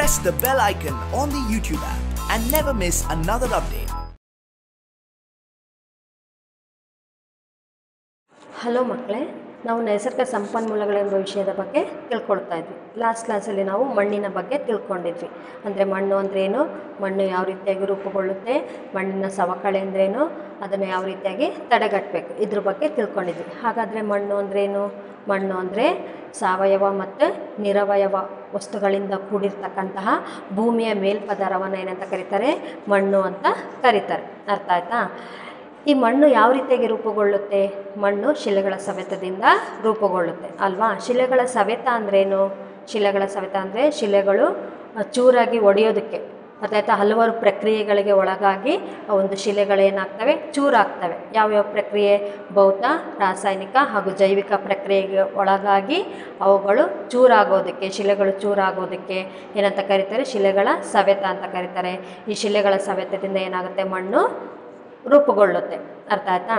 press the bell icon on the YouTube app and never miss another update. Hello ಮಕ್ಕಳೇ ನಾವು ನೈಸರ್ಗಿಕ ಸಂಪನ್ಮೂಲಗಳೆಂಬ ವಿಷಯದ ಬಗ್ಗೆ ತಿಳ್ಕೊಳ್ತಾ ಇದ್ವಿ ಲಾಸ್ಟ್ ಕ್ಲಾಸಲ್ಲಿ ನಾವು ಮಣ್ಣಿನ ಬಗ್ಗೆ ತಿಳ್ಕೊಂಡಿದ್ವಿ ಅಂದರೆ ಮಣ್ಣು ಅಂದ್ರೇನು ಮಣ್ಣು ಯಾವ ರೀತಿಯಾಗಿ ರೂಪುಗೊಳ್ಳುತ್ತೆ ಮಣ್ಣಿನ ಸವಕಳಿ ಅಂದ್ರೇನು ಅದನ್ನು ಯಾವ ರೀತಿಯಾಗಿ ತಡೆಗಟ್ಟಬೇಕು ಇದ್ರ ಬಗ್ಗೆ ತಿಳ್ಕೊಂಡಿದ್ವಿ ಹಾಗಾದರೆ ಮಣ್ಣು ಅಂದ್ರೇನು ಮಣ್ಣು ಅಂದರೆ ಸಾವಯವ ಮತ್ತು ನಿರವಯವ ವಸ್ತುಗಳಿಂದ ಕೂಡಿರ್ತಕ್ಕಂತಹ ಭೂಮಿಯ ಮೇಲ್ಪದರವನ್ನು ಏನಂತ ಕರೀತಾರೆ ಮಣ್ಣು ಅಂತ ಕರೀತಾರೆ ಅರ್ಥ ಆಯ್ತಾ ಈ ಮಣ್ಣು ಯಾವ ರೀತಿಯಾಗಿ ರೂಪುಗೊಳ್ಳುತ್ತೆ ಮಣ್ಣು ಶಿಲೆಗಳ ಸವೆತದಿಂದ ರೂಪುಗೊಳ್ಳುತ್ತೆ ಅಲ್ವಾ ಶಿಲೆಗಳ ಸವೆತ ಅಂದ್ರೇನು ಶಿಲೆಗಳ ಸವೆತ ಅಂದರೆ ಶಿಲೆಗಳು ಅ, ಚೂರಾಗಿ ಒಡೆಯೋದಕ್ಕೆ ಅರ್ಥಾಯ್ತಾ ಹಲವಾರು ಪ್ರಕ್ರಿಯೆಗಳಿಗೆ ಒಳಗಾಗಿ ಆ ಒಂದು ಶಿಲೆಗಳೇನಾಗ್ತವೆ ಚೂರಾಗ್ತವೆ ಯಾವ್ಯಾವ ಪ್ರಕ್ರಿಯೆ ಭೌತ ರಾಸಾಯನಿಕ ಹಾಗೂ ಜೈವಿಕ ಪ್ರಕ್ರಿಯೆಗೆ ಒಳಗಾಗಿ ಅವುಗಳು ಚೂರಾಗೋದಕ್ಕೆ ಶಿಲೆಗಳು ಚೂರಾಗೋದಕ್ಕೆ ಏನಂತ ಕರೀತಾರೆ ಶಿಲೆಗಳ ಸವೆತ ಅಂತ ಕರೀತಾರೆ ಈ ಶಿಲೆಗಳ ಸವೆತದಿಂದ ಏನಾಗುತ್ತೆ ಮಣ್ಣು ರೂಪುಗೊಳ್ಳುತ್ತೆ ಅರ್ಥ ಆಯ್ತಾ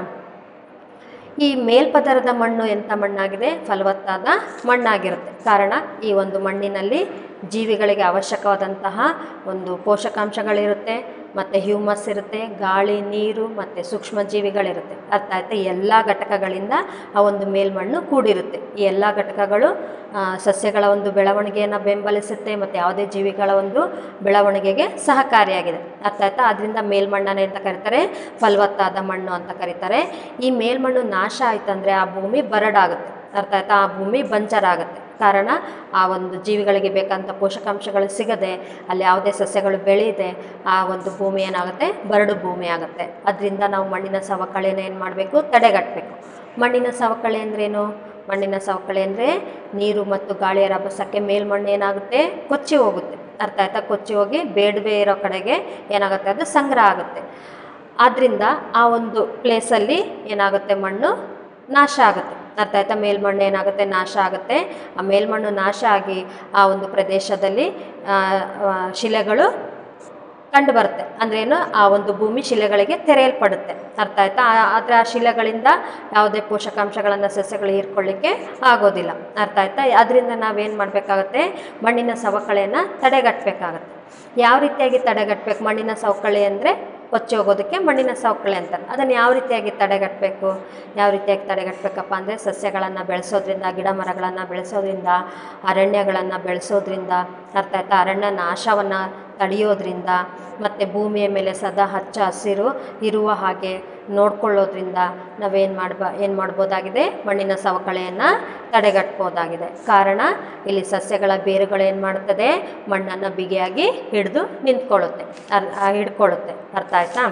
ಈ ಮೇಲ್ಪದರದ ಮಣ್ಣು ಎಂಥ ಮಣ್ಣಾಗಿದೆ ಫಲವತ್ತಾದ ಮಣ್ಣಾಗಿರುತ್ತೆ ಕಾರಣ ಈ ಒಂದು ಮಣ್ಣಿನಲ್ಲಿ ಜೀವಿಗಳಿಗೆ ಅವಶ್ಯಕವಾದಂತಹ ಒಂದು ಪೋಷಕಾಂಶಗಳಿರುತ್ತೆ ಮತ್ತು ಹ್ಯೂಮಸ್ ಇರುತ್ತೆ ಗಾಳಿ ನೀರು ಮತ್ತು ಸೂಕ್ಷ್ಮ ಜೀವಿಗಳಿರುತ್ತೆ ಅರ್ಥ ಆಯ್ತಾ ಈ ಎಲ್ಲ ಘಟಕಗಳಿಂದ ಆ ಒಂದು ಮೇಲ್ಮಣ್ಣು ಕೂಡಿರುತ್ತೆ ಈ ಎಲ್ಲ ಘಟಕಗಳು ಆ, ಸಸ್ಯಗಳ ಒಂದು ಬೆಳವಣಿಗೆಯನ್ನು ಬೆಂಬಲಿಸುತ್ತೆ ಮತ್ತು ಯಾವುದೇ ಜೀವಿಗಳ ಒಂದು ಬೆಳವಣಿಗೆಗೆ ಸಹಕಾರಿಯಾಗಿದೆ ಅರ್ಥ ಆಯ್ತಾ ಅದರಿಂದ ಮೇಲ್ಮಣ್ಣನ್ನು ಅಂತ ಕರೀತಾರೆ ಫಲವತ್ತಾದ ಮಣ್ಣು ಅಂತ ಕರೀತಾರೆ ಈ ಮೇಲ್ಮಣ್ಣು ನಾಶ ಆಯ್ತಂದರೆ ಆ ಭೂಮಿ ಬರಡಾಗುತ್ತೆ ಅರ್ಥ ಆಯ್ತಾ ಆ ಭೂಮಿ ಬಂಜರಾಗುತ್ತೆ ಕಾರಣ ಆ ಒಂದು ಜೀವಿಗಳಿಗೆ ಬೇಕಂತ ಪೋಷಕಾಂಶಗಳು ಸಿಗದೆ ಅಲ್ಲಿ ಯಾವುದೇ ಸಸ್ಯಗಳು ಬೆಳೆಯದೆ ಆ ಒಂದು ಭೂಮಿ ಏನಾಗುತ್ತೆ ಬರಡು ಭೂಮಿ ಆಗುತ್ತೆ ಅದರಿಂದ ನಾವು ಮಣ್ಣಿನ ಸವಕಳಿನ ಏನು ಮಾಡಬೇಕು ತಡೆಗಟ್ಟಬೇಕು ಮಣ್ಣಿನ ಸವಕಳಿ ಅಂದ್ರೇನು ಮಣ್ಣಿನ ಸವಕಳಿ ಅಂದರೆ ನೀರು ಮತ್ತು ಗಾಳಿಯ ರಭಸಕ್ಕೆ ಮೇಲ್ಮಣ್ಣು ಏನಾಗುತ್ತೆ ಕೊಚ್ಚಿ ಹೋಗುತ್ತೆ ಅರ್ಥ ಆಯ್ತಾ ಕೊಚ್ಚಿ ಹೋಗಿ ಬೇಡದೇ ಇರೋ ಕಡೆಗೆ ಏನಾಗುತ್ತೆ ಅದು ಸಂಗ್ರಹ ಆಗುತ್ತೆ ಆದ್ದರಿಂದ ಆ ಒಂದು ಪ್ಲೇಸಲ್ಲಿ ಏನಾಗುತ್ತೆ ಮಣ್ಣು ನಾಶ ಆಗುತ್ತೆ ಅರ್ಥ ಆಯ್ತಾ ಮೇಲ್ಮಣ್ಣು ಏನಾಗುತ್ತೆ ನಾಶ ಆಗುತ್ತೆ ಆ ಮೇಲ್ಮಣ್ಣು ನಾಶ ಆಗಿ ಆ ಒಂದು ಪ್ರದೇಶದಲ್ಲಿ ಆ, ಆ, ಶಿಲೆಗಳು ಕಂಡು ಬರುತ್ತೆ ಅಂದ್ರೇನು ಆ ಒಂದು ಭೂಮಿ ಶಿಲೆಗಳಿಗೆ ತೆರೆಯಲ್ಪಡುತ್ತೆ ಅರ್ಥ ಆಯ್ತಾ ಆ- ಆದರೆ ಆ ಶಿಲೆಗಳಿಂದ ಯಾವುದೇ ಪೋಷಕಾಂಶಗಳನ್ನು ಸಸ್ಯಗಳು ಹೀರ್ಕೊಳ್ಳಿಕ್ಕೆ ಆಗೋದಿಲ್ಲ ಅರ್ಥ ಆಯ್ತಾ ಅದರಿಂದ ನಾವೇನು ಮಾಡಬೇಕಾಗತ್ತೆ ಮಣ್ಣಿನ ಸವಕಳಿಯನ್ನು ತಡೆಗಟ್ಟಬೇಕಾಗತ್ತೆ ಯಾವ ರೀತಿಯಾಗಿ ತಡೆಗಟ್ಟಬೇಕು ಮಣ್ಣಿನ ಸವಕಳಿ ಅಂದರೆ ಕೊಚ್ಚಿ ಹೋಗೋದಕ್ಕೆ ಮಣ್ಣಿನ ಸವಕಳಿ ಅಂತಾರೆ ಅದನ್ನು ಯಾವ ರೀತಿಯಾಗಿ ತಡೆಗಟ್ಟಬೇಕು ಯಾವ ರೀತಿಯಾಗಿ ತಡೆಗಟ್ಟಬೇಕಪ್ಪ ಅಂದರೆ ಸಸ್ಯಗಳನ್ನು ಬೆಳೆಸೋದ್ರಿಂದ ಗಿಡ ಮರಗಳನ್ನು ಬೆಳೆಸೋದ್ರಿಂದ ಅರಣ್ಯಗಳನ್ನು ಬೆಳೆಸೋದ್ರಿಂದ ಅರ್ಥ ಆಯ್ತಾ ಅರಣ್ಯ ನಾಶವನ್ನು ತಡೆಯೋದ್ರಿಂದ ಮತ್ತು ಭೂಮಿಯ ಮೇಲೆ ಸದಾ ಹಚ್ಚ ಹಸಿರು ಇರುವ ಹಾಗೆ ನೋಡ್ಕೊಳ್ಳೋದ್ರಿಂದ ನಾವೇನು ಮಾಡ್ಬ ಏನು ಮಾಡ್ಬೋದಾಗಿದೆ ಮಣ್ಣಿನ ಸವಕಳಿಯನ್ನು ತಡೆಗಟ್ಬೋದಾಗಿದೆ ಕಾರಣ ಇಲ್ಲಿ ಸಸ್ಯಗಳ ಬೇರುಗಳು ಏನು ಮಾಡ್ತದೆ ಮಣ್ಣನ್ನು ಬಿಗಿಯಾಗಿ ಹಿಡಿದು ನಿಂತ್ಕೊಳ್ಳುತ್ತೆ ಅರ್ ಆ, ಹಿಡ್ಕೊಳ್ಳುತ್ತೆ ಅರ್ಥ ಆಯ್ತಾ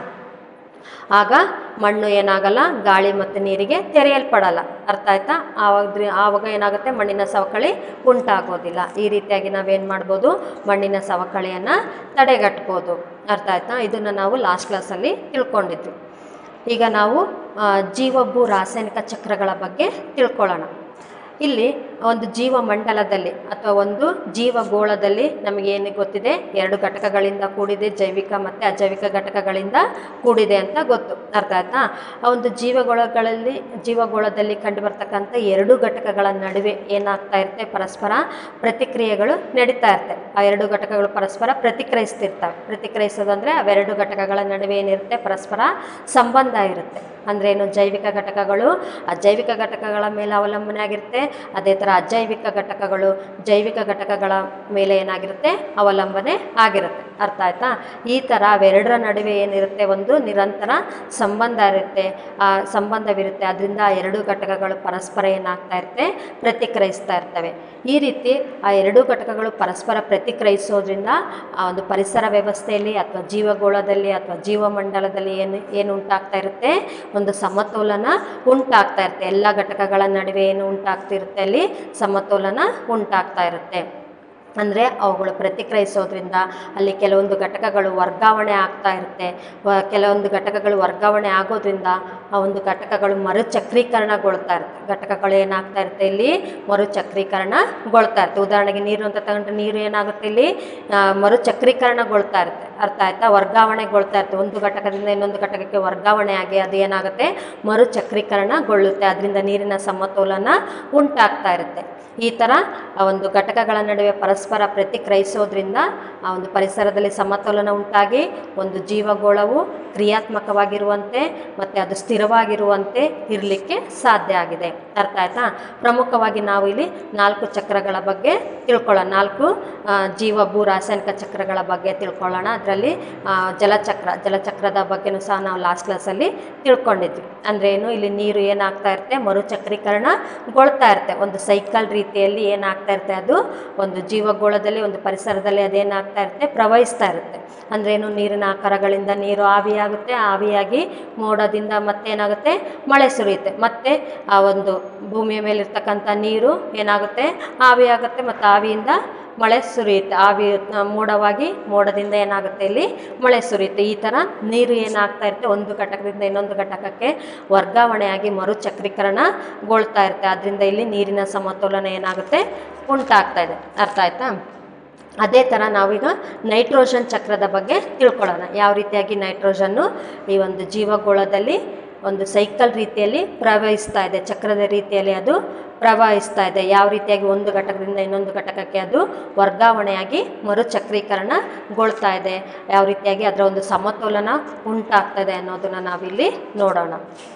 ಆಗ ಮಣ್ಣು ಏನಾಗಲ್ಲ ಗಾಳಿ ಮತ್ತು ನೀರಿಗೆ ತೆರೆಯಲ್ಪಡಲ್ಲ ಅರ್ಥ ಆಯ್ತಾ ಆವಾಗ ಆವಾಗ ಏನಾಗುತ್ತೆ ಮಣ್ಣಿನ ಸವಕಳಿ ಉಂಟಾಗೋದಿಲ್ಲ ಈ ರೀತಿಯಾಗಿ ನಾವೇನು ಮಾಡ್ಬೋದು ಮಣ್ಣಿನ ಸವಕಳಿಯನ್ನು ತಡೆಗಟ್ಬೋದು ಅರ್ಥ ಆಯ್ತಾ ಇದನ್ನು ನಾವು ಲಾಸ್ಟ್ ಕ್ಲಾಸಲ್ಲಿ ತಿಳ್ಕೊಂಡಿದ್ವಿ ಈಗ ನಾವು ಆ, ಜೀವಭೂ ರಾಸಾಯನಿಕ ಚಕ್ರಗಳ ಬಗ್ಗೆ ತಿಳ್ಕೊಳ್ಳೋಣ ಇಲ್ಲಿ ಒಂದು ಜೀವಮಂಡಲದಲ್ಲಿ ಅಥವಾ ಒಂದು ಜೀವಗೋಳದಲ್ಲಿ ನಮಗೇನು ಗೊತ್ತಿದೆ ಎರಡು ಘಟಕಗಳಿಂದ ಕೂಡಿದೆ ಜೈವಿಕ ಮತ್ತು ಅಜೈವಿಕ ಘಟಕಗಳಿಂದ ಕೂಡಿದೆ ಅಂತ ಗೊತ್ತು ಅರ್ಥ ಆಯ್ತಾ ಆ ಒಂದು ಜೀವಗೋಳಗಳಲ್ಲಿ ಜೀವಗೋಳದಲ್ಲಿ ಕಂಡುಬರ್ತಕ್ಕಂಥ ಎರಡು ಘಟಕಗಳ ನಡುವೆ ಏನಾಗ್ತಾ ಇರುತ್ತೆ ಪರಸ್ಪರ ಪ್ರತಿಕ್ರಿಯೆಗಳು ನಡೀತಾ ಇರುತ್ತೆ ಆ ಎರಡು ಘಟಕಗಳು ಪರಸ್ಪರ ಪ್ರತಿಕ್ರಿಯಿಸ್ತಿರ್ತವೆ ಪ್ರತಿಕ್ರಿಯಿಸೋದಂದರೆ ಅವೆರಡು ಘಟಕಗಳ ನಡುವೆ ಏನಿರುತ್ತೆ ಪರಸ್ಪರ ಸಂಬಂಧ ಇರುತ್ತೆ ಅಂದರೆ ಏನು ಜೈವಿಕ ಘಟಕಗಳು ಅಜೈವಿಕ ಘಟಕಗಳ ಮೇಲೆ ಅವಲಂಬನೆ ಆಗಿರುತ್ತೆ ಅದೇ ಥರ ಅಜೈವಿಕ ಘಟಕಗಳು ಜೈವಿಕ ಘಟಕಗಳ ಮೇಲೆ ಏನಾಗಿರುತ್ತೆ ಅವಲಂಬನೆ ಆಗಿರುತ್ತೆ ಅರ್ಥ ಆಯ್ತಾ ಈ ಥರ ಅವೆರಡರ ನಡುವೆ ಏನಿರುತ್ತೆ ಒಂದು ನಿರಂತರ ಸಂಬಂಧ ಇರುತ್ತೆ ಆ ಸಂಬಂಧವಿರುತ್ತೆ ಅದರಿಂದ ಆ ಎರಡು ಘಟಕಗಳು ಪರಸ್ಪರ ಏನಾಗ್ತಾ ಇರುತ್ತೆ ಪ್ರತಿಕ್ರಿಯಿಸ್ತಾ ಇರ್ತವೆ ಈ ರೀತಿ ಆ ಎರಡು ಘಟಕಗಳು ಪರಸ್ಪರ ಪ್ರತಿಕ್ರಿಯಿಸೋದ್ರಿಂದ ಆ ಒಂದು ಪರಿಸರ ವ್ಯವಸ್ಥೆಯಲ್ಲಿ ಅಥವಾ ಜೀವಗೋಳದಲ್ಲಿ ಅಥವಾ ಜೀವಮಂಡಲದಲ್ಲಿ ಏನು ಏನು ಉಂಟಾಗ್ತಾ ಇರುತ್ತೆ ಒಂದು ಸಮತೋಲನ ಉಂಟಾಗ್ತಾ ಇರುತ್ತೆ ಎಲ್ಲ ಘಟಕಗಳ ನಡುವೆ ಏನು ಉಂಟಾಗ್ತಿರುತ್ತೆ ಅಲ್ಲಿ ಸಮತೋಲನ ಉಂಟಾಗ್ತಾ ಇರುತ್ತೆ ಅಂದರೆ ಅವುಗಳು ಪ್ರತಿಕ್ರಿಯಿಸೋದ್ರಿಂದ ಅಲ್ಲಿ ಕೆಲವೊಂದು ಘಟಕಗಳು ವರ್ಗಾವಣೆ ಆಗ್ತಾ ಇರುತ್ತೆ ವ- ಕೆಲವೊಂದು ಘಟಕಗಳು ವರ್ಗಾವಣೆ ಆಗೋದ್ರಿಂದ ಆ ಒಂದು ಘಟಕಗಳು ಮರುಚಕ್ರೀಕರಣಗೊಳ್ತಾ ಇರುತ್ತೆ ಘಟಕಗಳು ಏನಾಗ್ತಾ ಇರುತ್ತೆ ಇಲ್ಲಿ ಮರುಚಕ್ರೀಕರಣಗೊಳ್ತಾ ಇರುತ್ತೆ ಉದಾಹರಣೆಗೆ ನೀರು ಅಂತ ತಗೊಂಡ್ರೆ ನೀರು ಏನಾಗುತ್ತೆ ಇಲ್ಲಿ ಆ, ಮರುಚಕ್ರೀಕರಣಗೊಳ್ತಾ ಇರುತ್ತೆ ಅರ್ಥ ಆಯ್ತಾ ವರ್ಗಾವಣೆಗೊಳ್ತಾ ಇರುತ್ತೆ ಒಂದು ಘಟಕದಿಂದ ಇನ್ನೊಂದು ಘಟಕಕ್ಕೆ ವರ್ಗಾವಣೆ ಆಗಿ ಅದು ಏನಾಗುತ್ತೆ ಮರುಚಕ್ರೀಕರಣಗೊಳ್ಳುತ್ತೆ ಅದರಿಂದ ನೀರಿನ ಸಮತೋಲನ ಉಂಟಾಗ್ತಾ ಇರುತ್ತೆ ಈ ಥರ ಆ ಒಂದು ಘಟಕಗಳ ನಡುವೆ ಪರಸ್ಪರ ಪ್ರತಿಕ್ರಿಯಿಸೋದ್ರಿಂದ ಆ ಒಂದು ಪರಿಸರದಲ್ಲಿ ಸಮತೋಲನ ಉಂಟಾಗಿ ಒಂದು ಜೀವಗೋಳವು ಕ್ರಿಯಾತ್ಮಕವಾಗಿರುವಂತೆ ಮತ್ತು ಅದು ಸ್ಥಿರವಾಗಿರುವಂತೆ ಇರಲಿಕ್ಕೆ ಸಾಧ್ಯ ಆಗಿದೆ ಅರ್ಥ ಆಯ್ತಾ ಪ್ರಮುಖವಾಗಿ ನಾವು ಇಲ್ಲಿ ನಾಲ್ಕು ಚಕ್ರಗಳ ಬಗ್ಗೆ ತಿಳ್ಕೊಳ್ಳೋಣ ನಾಲ್ಕು ಆ, ಜೀವ ಭೂ ರಾಸಾಯನಿಕ ಚಕ್ರಗಳ ಬಗ್ಗೆ ತಿಳ್ಕೊಳ್ಳೋಣ ಅದರಲ್ಲಿ ಜಲಚಕ್ರ ಜಲಚಕ್ರದ ಬಗ್ಗೆನೂ ಸಹ ನಾವು ಲಾಸ್ಟ್ ಕ್ಲಾಸಲ್ಲಿ ತಿಳ್ಕೊಂಡಿದ್ವಿ ಅಂದರೆ ಏನು ಇಲ್ಲಿ ನೀರು ಏನಾಗ್ತಾ ಇರುತ್ತೆ ಮರುಚಕ್ರೀಕರಣಗೊಳ್ತಾ ಇರುತ್ತೆ ಒಂದು ಸೈಕಲ್ ರೀತಿಯಲ್ಲಿ ಏನಾಗ್ತಾ ಇರುತ್ತೆ ಅದು ಒಂದು ಜೀವಗೋಳದಲ್ಲಿ ಒಂದು ಪರಿಸರದಲ್ಲಿ ಅದೇನಾಗ್ತಾ ಇರುತ್ತೆ ಪ್ರವಹಿಸ್ತಾ ಇರುತ್ತೆ ಅಂದರೆ ಏನು ನೀರಿನ ಆಕಾರಗಳಿಂದ ನೀರು ಆವಿಯಾಗುತ್ತೆ ಆವಿಯಾಗಿ ಮೋಡದಿಂದ ಮತ್ತೇನಾಗುತ್ತೆ ಮಳೆ ಸುರಿಯುತ್ತೆ ಮತ್ತೆ ಆ ಒಂದು ಭೂಮಿಯ ಮೇಲಿರ್ತಕ್ಕಂಥ ನೀರು ಏನಾಗುತ್ತೆ ಆವಿಯಾಗುತ್ತೆ ಮತ್ತು ಆವಿಯಿಂದ ಮಳೆ ಸುರಿಯುತ್ತೆ ಆವಿ ಆ, ಮೋಡವಾಗಿ ಮೋಡದಿಂದ ಏನಾಗುತ್ತೆ ಇಲ್ಲಿ ಮಳೆ ಸುರಿಯುತ್ತೆ ಈ ಥರ ನೀರು ಏನಾಗ್ತಾ ಇರುತ್ತೆ ಒಂದು ಘಟಕದಿಂದ ಇನ್ನೊಂದು ಘಟಕಕ್ಕೆ ವರ್ಗಾವಣೆಯಾಗಿ ಮರುಚಕ್ರೀಕರಣಗೊಳ್ತಾ ಇರುತ್ತೆ ಅದರಿಂದ ಇಲ್ಲಿ ನೀರಿನ ಸಮತೋಲನ ಏನಾಗುತ್ತೆ ಉಂಟಾಗ್ತಾ ಇದೆ ಅರ್ಥ ಆಯ್ತಾ ಅದೇ ಥರ ನಾವೀಗ ನೈಟ್ರೋಜನ್ ಚಕ್ರದ ಬಗ್ಗೆ ತಿಳ್ಕೊಳ್ಳೋಣ ಯಾವ ರೀತಿಯಾಗಿ ನೈಟ್ರೋಜನ್ನು ಈ ಒಂದು ಜೀವಗೋಳದಲ್ಲಿ ಒಂದು ಸೈಕಲ್ ರೀತಿಯಲ್ಲಿ ಪ್ರವಹಿಸ್ತಾ ಇದೆ ಚಕ್ರದ ರೀತಿಯಲ್ಲಿ ಅದು ಪ್ರವಹಿಸ್ತಾ ಇದೆ ಯಾವ ರೀತಿಯಾಗಿ ಒಂದು ಘಟಕದಿಂದ ಇನ್ನೊಂದು ಘಟಕಕ್ಕೆ ಅದು ವರ್ಗಾವಣೆಯಾಗಿ ಮರುಚಕ್ರೀಕರಣಗೊಳ್ತಾ ಇದೆ ಯಾವ ರೀತಿಯಾಗಿ ಅದರ ಒಂದು ಸಮತೋಲನ ಉಂಟಾಗ್ತಾ ಇದೆ ಅನ್ನೋದನ್ನು ನಾವಿಲ್ಲಿ ನೋಡೋಣ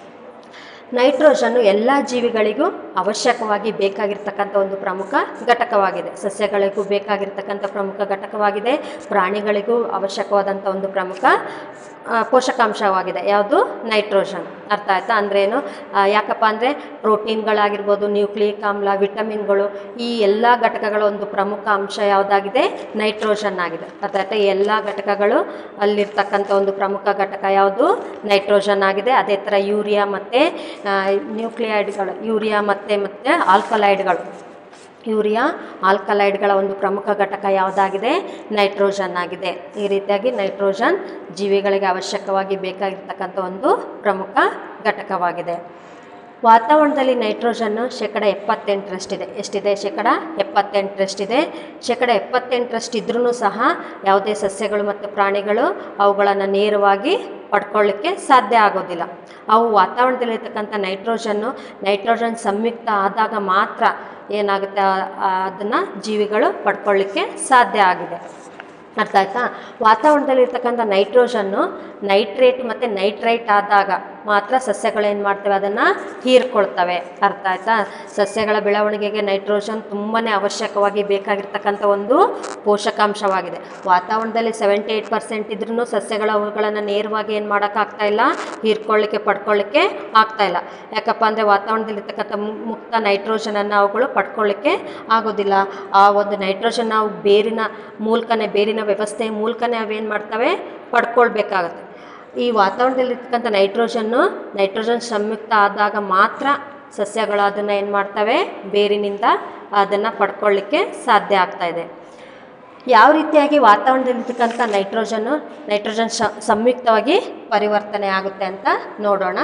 ನೈಟ್ರೋಜನ್ನು ಎಲ್ಲ ಜೀವಿಗಳಿಗೂ ಅವಶ್ಯಕವಾಗಿ ಬೇಕಾಗಿರ್ತಕ್ಕಂಥ ಒಂದು ಪ್ರಮುಖ ಘಟಕವಾಗಿದೆ ಸಸ್ಯಗಳಿಗೂ ಬೇಕಾಗಿರ್ತಕ್ಕಂಥ ಪ್ರಮುಖ ಘಟಕವಾಗಿದೆ ಪ್ರಾಣಿಗಳಿಗೂ ಅವಶ್ಯಕವಾದಂಥ ಒಂದು ಪ್ರಮುಖ ಆ, ಪೋಷಕಾಂಶವಾಗಿದೆ ಯಾವುದು ನೈಟ್ರೋಜನ್ ಅರ್ಥ ಆಯ್ತಾ ಅಂದ್ರೆ ಏನು ಆ, ಯಾಕಪ್ಪ ಅಂದರೆ ಪ್ರೋಟೀನ್ಗಳಾಗಿರ್ಬೋದು ನ್ಯೂಕ್ಲಿಯಿಕ್ ಆಮ್ಲ ವಿಟಮಿನ್ಗಳು ಈ ಎಲ್ಲ ಘಟಕಗಳ ಒಂದು ಪ್ರಮುಖ ಅಂಶ ಯಾವುದಾಗಿದೆ ನೈಟ್ರೋಜನ್ ಆಗಿದೆ ಅರ್ಥ ಆಯ್ತಾ ಈ ಎಲ್ಲ ಘಟಕಗಳು ಅಲ್ಲಿರ್ತಕ್ಕಂಥ ಒಂದು ಪ್ರಮುಖ ಘಟಕ ಯಾವುದು ನೈಟ್ರೋಜನ್ ಆಗಿದೆ ಅದೇ ಥರ ಯೂರಿಯಾ ಮತ್ತು ನ್ಯೂಕ್ಲಿಯೈಡ್ಗಳು ಯೂರಿಯಾ ಮತ್ತು ಮತ್ತು ಆಲ್ಕಲೈಡ್ಗಳು ಯೂರಿಯಾ ಆಲ್ಕಲೈಡ್ಗಳ ಒಂದು ಪ್ರಮುಖ ಘಟಕ ಯಾವುದಾಗಿದೆ ನೈಟ್ರೋಜನ್ ಆಗಿದೆ ಈ ರೀತಿಯಾಗಿ ನೈಟ್ರೋಜನ್ ಜೀವಿಗಳಿಗೆ ಅವಶ್ಯಕವಾಗಿ ಬೇಕಾಗಿರ್ತಕ್ಕಂಥ ಒಂದು ಪ್ರಮುಖ ಘಟಕವಾಗಿದೆ ವಾತಾವರಣದಲ್ಲಿ ನೈಟ್ರೋಜನ್ನು ಶೇಕಡ ಎಪ್ಪತ್ತೆಂಟರಷ್ಟಿದೆ ಎಷ್ಟಿದೆ ಶೇಕಡ ಎಪ್ಪತ್ತೆಂಟರಷ್ಟಿದೆ ಶೇಕಡ ಎಪ್ಪತ್ತೆಂಟರಷ್ಟು ಇದ್ರೂ ಸಹ ಯಾವುದೇ ಸಸ್ಯಗಳು ಮತ್ತು ಪ್ರಾಣಿಗಳು ಅವುಗಳನ್ನು ನೇರವಾಗಿ ಪಡ್ಕೊಳ್ಳಿಕ್ಕೆ ಸಾಧ್ಯ ಆಗೋದಿಲ್ಲ ಅವು ವಾತಾವರಣದಲ್ಲಿರ್ತಕ್ಕಂಥ ನೈಟ್ರೋಜನ್ನು ನೈಟ್ರೋಜನ್ ಸಂಯುಕ್ತ ಆದಾಗ ಮಾತ್ರ ಏನಾಗುತ್ತೆ ಅದನ್ನು ಜೀವಿಗಳು ಪಡ್ಕೊಳ್ಳಿಕ್ಕೆ ಸಾಧ್ಯ ಆಗಿದೆ ಅರ್ಥ ಆಯ್ತಾ ವಾತಾವರಣದಲ್ಲಿರ್ತಕ್ಕಂಥ ನೈಟ್ರೋಜನ್ನು ನೈಟ್ರೇಟ್ ಮತ್ತು ನೈಟ್ರೈಟ್ ಆದಾಗ ಮಾತ್ರ ಸಸ್ಯಗಳು ಏನು ಮಾಡ್ತವೆ ಅದನ್ನು ಹೀರ್ಕೊಳ್ತವೆ ಅರ್ಥ ಆಯ್ತಾ ಸಸ್ಯಗಳ ಬೆಳವಣಿಗೆಗೆ ನೈಟ್ರೋಜನ್ ತುಂಬಾ ಅವಶ್ಯಕವಾಗಿ ಬೇಕಾಗಿರ್ತಕ್ಕಂಥ ಒಂದು ಪೋಷಕಾಂಶವಾಗಿದೆ ವಾತಾವರಣದಲ್ಲಿ ಸೆವೆಂಟಿ ಏಯ್ಟ್ ಪರ್ಸೆಂಟ್ ಇದ್ರೂ ಸಸ್ಯಗಳು ಅವುಗಳನ್ನು ನೇರವಾಗಿ ಏನು ಮಾಡೋಕ್ಕಾಗ್ತಾ ಇಲ್ಲ ಹೀರ್ಕೊಳ್ಳಿಕ್ಕೆ ಪಡ್ಕೊಳ್ಳಿಕ್ಕೆ ಆಗ್ತಾ ಇಲ್ಲ ಯಾಕಪ್ಪ ಅಂದರೆ ವಾತಾವರಣದಲ್ಲಿರ್ತಕ್ಕಂಥ ಮು- ಮುಕ್ತ ನೈಟ್ರೋಜನನ್ನು ಅವುಗಳು ಪಡ್ಕೊಳ್ಳಿಕ್ಕೆ ಆಗೋದಿಲ್ಲ ಆ ಒಂದು ನೈಟ್ರೋಜನ್ ನಾವು ಬೇರಿನ ಮೂಲಕನೇ ಬೇರಿನ ವ್ಯವಸ್ಥೆಯ ಮೂಲಕನೇ ಅವೇನು ಮಾಡ್ತವೆ ಪಡ್ಕೊಳ್ಬೇಕಾಗತ್ತೆ ಈ ವಾತಾವರಣದಲ್ಲಿರ್ತಕ್ಕಂಥ ನೈಟ್ರೋಜನ್ನು ನೈಟ್ರೋಜನ್ ಸಂಯುಕ್ತ ಆದಾಗ ಮಾತ್ರ ಸಸ್ಯಗಳು ಅದನ್ನು ಏನು ಮಾಡ್ತವೆ ಬೇರಿನಿಂದ ಅದನ್ನು ಪಡ್ಕೊಳ್ಳಿಕ್ಕೆ ಸಾಧ್ಯ ಆಗ್ತಾ ಇದೆ ಯಾವ ರೀತಿಯಾಗಿ ವಾತಾವರಣದಲ್ಲಿರ್ತಕ್ಕಂಥ ನೈಟ್ರೋಜನ್ನು ನೈಟ್ರೋಜನ್ ಶ ಸಂಯುಕ್ತವಾಗಿ ಪರಿವರ್ತನೆ ಆಗುತ್ತೆ ಅಂತ ನೋಡೋಣ